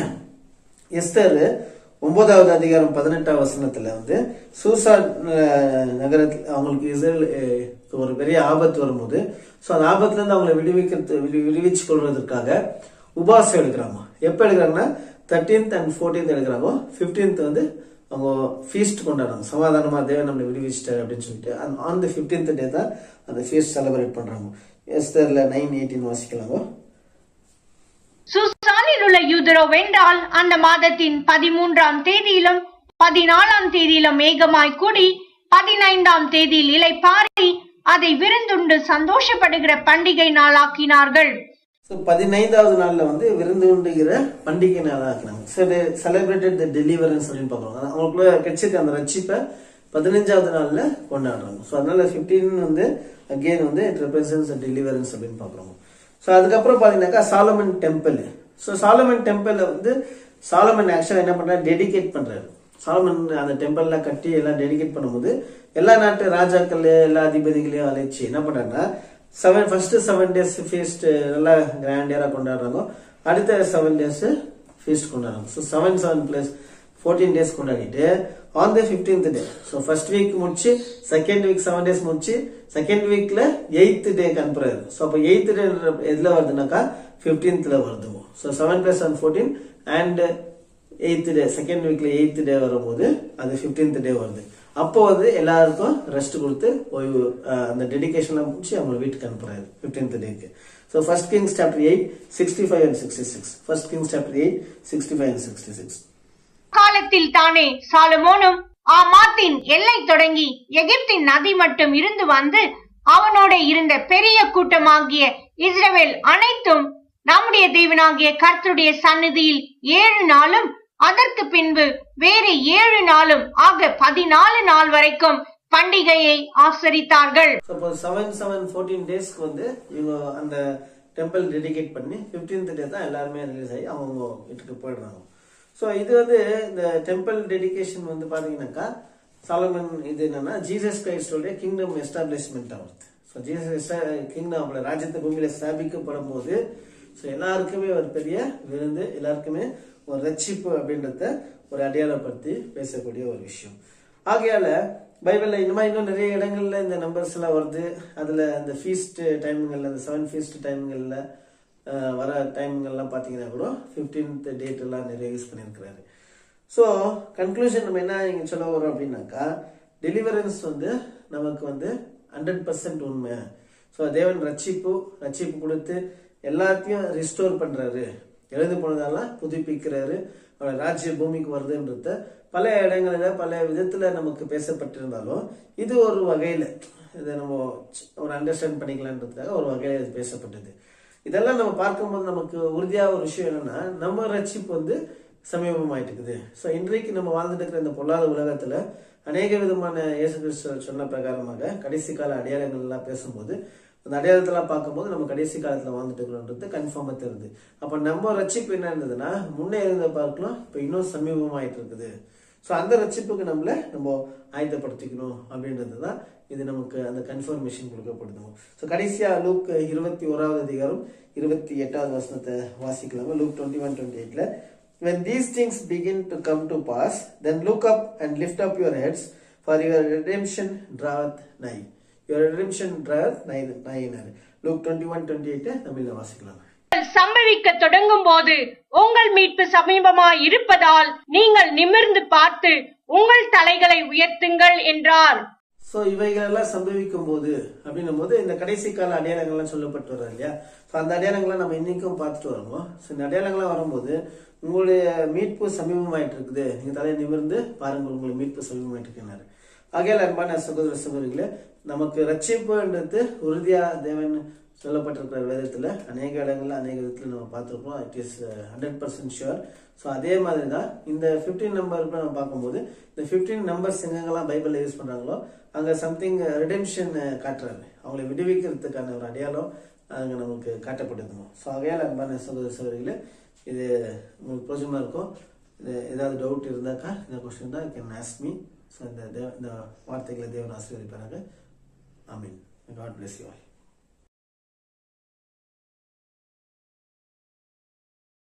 Speaker 1: எஸ்தர் ஒன்பதாவது அதிகாரம் பதினெட்டாம் வசனத்துல வந்து சூசா அஹ், நகரத்தில் அவங்களுக்கு இஸ்ரேல் அஹ், ஒரு பெரிய ஆபத்து வரும்போது ஸோ அந்த ஆபத்துல இருந்து அவங்களை விடுவிக்கிறது விடு- விடுவிச்சு கொள்வதற்காக உபாசம் எடுக்கிறாங்க எப்போ எடுக்கிறாங்கன்னா தேர்ட்டீன்த் அண்ட் ஃபோர்டீன்த் எடுக்கிறாங்க ஃபிஃப்டீன்த் வந்து அவங்க ஃபீஸ்ட் கொண்டாடுறாங்க சமாதானமா தேவன் நம்மளை விடுவிச்சிட்டாரு அப்படின்னு சொல்லிட்டு ஆன் தி ஃபிஃப்டீன்த் டே தான் அந்த ஃபீஸ்ட் செலிப்ரேட் பண்றாங்க எஸ்தர்ல நைன் எயிட்டீன் வாசிக்கலாங்க
Speaker 2: சுசானில் உள்ள யூதரோ வென்றால் அந்த மாதத்தின் பதிமூன்றாம் தேதியிலும் பதினாலாம் தேதியிலும் மேகமாய் கூடி பதினைந்தாம் தேதியில் இலைப்பாரி அதை விருந்துண்டு சந்தோஷப்படுகிற பண்டிகை நாளாக்கினார்கள்
Speaker 1: ஸோ பதினைந்தாவது நாள்ல வந்து விருந்து உண்டுகிற பண்டிகை நாளாக ஆக்கினாங்க ஸோ செலிப்ரேட்டட் த டெலிவரன்ஸ் அப்படின்னு பார்க்குறாங்க அவங்களுக்குள்ள கிடைச்சிருக்க அந்த ரட்சிப்பை பதினஞ்சாவது நாள்ல கொண்டாடுறாங்க ஸோ அதனால ஃபிஃப்டீன் வந்து அகெயின் வந்து இட் ரெப்ரசன்ஸ் டெலிவரன்ஸ் அப்படின்னு பார்க்குறோம் ஸோ அதுக்கப்புறம் பார்த்தீங்கன்னாக்கா சாலமன் டெம்பிள் ஸோ சாலமன் டெம்பிள வந்து சாலமன் ஆக்சுவலாக என்ன பண்றாரு டெடிகேட் பண்றாரு சாலமன் அந்த டெம்பிள்லாம் கட்டி எல்லாம் டெடிகேட் பண்ணும்போது எல்லா நாட்டு ராஜாக்கள் எல்லா அதிபதிகளையும் அழைச்சி என்ன பண்றாருன்னா seven first seven days feast நல்லா கிராண்டியரா கொண்டாடுறாங்க அடுத்த செவன் டேஸ் ஃபீஸ்ட் கொண்டாடுறாங்க so seven seven plus fourteen days கொண்டாடிட்டு on the fifteenth day so first week முடிச்சு செகண்ட் வீக் செவன் டேஸ் முடிச்சு செகண்ட் வீக்ல எயித்து டேக்கு அனுப்புறாரு ஸோ அப்போ எயித்து டே எதுல வருதுனாக்கா ஃபிஃப்டீன்த்ல வருது so seven plus one fourteen and eighth day second வீக்ல எயித்து டே வரும்போது அது ஃபிஃப்டீன்த் டே வருது அப்போ வந்து எல்லாருக்கும் ரெஸ்ட் கொடுத்து ஓய்வு அஹ், அந்த டெடிகேஷன்லாம் முடிச்சு அவங்க வீட்டுக்கு அனுப்புறாரு ஃபிஃப்டீன்த் டேக்கு so first Kings chapter eight sixty five and sixty six first Kings chapter eight sixty five and sixty six
Speaker 2: காலத்தில் தானே சாலமோனும் ஆமாத்தின் எல்லை தொடங்கி எகிப்தின் நதி மட்டும் இருந்து வந்து அவனோட இருந்த பெரிய கூட்டமாகிய இஸ்ரவேல் அனைத்தும் நம்முடைய தேவனாகிய கர்த்தருடைய சந்நிதியில் ஏழு நாளும் அதற்கு பின்பு வேறு ஏழு நாளும் ஆக பதினாலு நாள் வரைக்கும் பண்டிகையை ஆசரித்தார்கள்
Speaker 1: ஸோ இப்போ செவன் செவன் ஃபோர்டீன் டேஸ்க்கு வந்து இவங்க அந்த டெம்பிள் டெடிகேட் பண்ணி ஃபிஃப்டீன்த் டே தான் எல்லாருமே ரிலீஸ் ஆகி அவங்க வீட்டுக்கு போயிடுறாங்க ஸோ இது வந்து இந்த டெம்பிள் டெடிகேஷன் வந்து பார்த்தீங்கன்னாக்கா சாலமன் இது என்னன்னா ஜீசஸ் கிரைஸ்டோடைய கிங்டம் எஸ்டாப்ளிஷ்மெண்ட் ஆகுது ஸோ ஜீசஸ் கிங்டம் அவங்கள ராஜ்யத்தை பூமியில ஸ்தாபிக்கப்படும் போது ஸோ எல்லாருக்குமே ஒரு பெரிய விருந்து எல்லாருக்குமே ஒரு ரட்சிப்பு அப்படின்றத ஒரு அடையாளப்படுத்தி பேசக்கூடிய ஒரு விஷயம் ஆகையால பைபிள்ல இந்த மாதிரி இன்னும் நிறைய இடங்கள்ல இந்த நம்பர்ஸ் எல்லாம் வருது அதுல அந்த ஃபீஸ்ட் டைமுங்கள்ல அந்த செவன் ஃபீஸ்ட் டைமுங்கள்ல வர டைமுங்கள்லாம் பார்த்தீங்கன்னா கூட ஃபிஃப்டீன்த் டேட் எல்லாம் நிறைய யூஸ் பண்ணியிருக்கிறாரு ஸோ கன்க்ளூஷன் நம்ம என்ன இங்க சொல்ல வரோம் அப்படின்னாக்கா டெலிவரன்ஸ் வந்து நமக்கு வந்து ஹண்ட்ரட் பர்சன்ட் உண்மை ஸோ தேவன் ரட்சிப்பு ரட்சிப்பு கொடுத்து எல்லாத்தையும் ரிஸ்டோர் பண்றாரு எழுந்து போனதெல்லாம் புதுப்பிக்கிறாரு அவரோட ராஜ்ய பூமிக்கு வருதுன்றத பல இடங்களில பல விதத்துல நமக்கு பேசப்பட்டிருந்தாலும் இது ஒரு வகையில இதை நம்ம ஒரு அண்டர்ஸ்டாண்ட் பண்ணிக்கலான்றதுக்காக ஒரு வகையில இது பேசப்பட்டது இதெல்லாம் நம்ம பார்க்கும்போது நமக்கு உறுதியா ஒரு விஷயம் என்னன்னா நம்ம ரட்சிப்பு வந்து சமீபமாயிட்டு இருக்குது ஸோ இன்றைக்கு நம்ம வாழ்ந்துட்டு இருக்கிற இந்த பொல்லாத உலகத்துல அநேக விதமான இயேசு கிறிஸ்து சொன்ன பிரகாரமாக கடைசி கால அடையாளங்கள் எல்லாம் பேசும்போது அந்த அடையாளத்தெல்லாம் பார்க்கும்போது நம்ம கடைசி காலத்துல வாழ்ந்துட்டு இருக்கிறோன்றது கன்ஃபார்மா தெரியுது அப்ப நம்ம ரட்சிப்பு என்ன இருந்ததுன்னா முன்னே இருந்த பார்க்கலாம் இப்ப இன்னும் சமீபமாயிட்டு இருக்குது ஸோ அந்த ரட்சிப்புக்கு நம்மள நம்ம ஆயத்தப்படுத்திக்கணும் அப்படின்றது தான் இது நமக்கு அந்த கன்ஃபர்மேஷன் கொடுக்கப்படுது ஸோ கடைசியா லூக் இருபத்தி ஓராவது அதிகாரம் இருபத்தி எட்டாவது வசனத்தை வாசிக்கலாமா லூக் டுவெண்ட்டி ஒன் டுவெண்ட்டி எயிட்ல When these things begin to come to pass, then look up and lift up your heads, for your redemption draweth nigh. Your redemption draweth nigh. nigh. Luke 21, 28 தமிழ்ல வாசிக்கலாம்
Speaker 2: சம்பவிக்க தொடங்கும் போது உங்கள் மீட்பு சமீபமாய் இருப்பதால் நீங்கள் நிமிர்ந்து பார்த்து உங்கள் தலைகளை உயர்த்துங்கள் என்றார்
Speaker 1: சோ இவைகளெல்லாம் சம்பவிக்கும் போது அப்படின்னும் போது இந்த கடைசி கால அடையாளங்கள்லாம் சொல்லப்பட்டு வரும் இல்லையா ஸோ அந்த அடையாளங்களை நம்ம இன்னைக்கும் பார்த்துட்டு வரோம் ஸோ இந்த அடையாளங்கள்லாம் வரும்போது உங்களுடைய மீட்பு சமீபமாயிட்டு இருக்குது நீங்க தலையை நிமிர்ந்து பாருங்கள் உங்களுக்கு மீட்பு சமீபமாயிட்டு இருக்குன்னாரு ஆகையால் அன்பான சகோதர சகோதரிகளே நமக்கு ரட்சிப்புன்றது உறுதியா தேவன் சொல்லப்பட்டிருக்கிற வேதத்துல அநேக இடங்கள்ல அநேக விதத்துல நம்ம பார்த்திருக்கோம் it is hundred percent sure so அதே மாதிரி தான் இந்த ஃபிஃப்டீன் நம்பருக்கு நம்ம பார்க்கும்போது இந்த ஃபிஃப்டீன் நம்பர்ஸ் எங்கெங்கெல்லாம் பைபிளில் யூஸ் பண்றாங்களோ அங்க சம்திங் ரிடெம்ஷன் காட்டுறாரு அவங்களை விடுவிக்கிறதுக்கான ஒரு அடையாளம் அங்க நமக்கு காட்டப்படுதுங்க ஸோ ஆகையால் அன்பான சகோதர சகோதரிகளே இது உங்களுக்கு பிரோஜனமா இருக்கும் இது ஏதாவது டவுட் இருந்தாக்கா இந்த கொஸ்டின் தான் கேன் ஆஸ்க் மீ ஸோ இந்த தேவ இந்த வார்த்தைகளை தேவன் ஆசீர்வதிப்பாராக ஆமீன் காட் பிளஸ் யூ ஆல்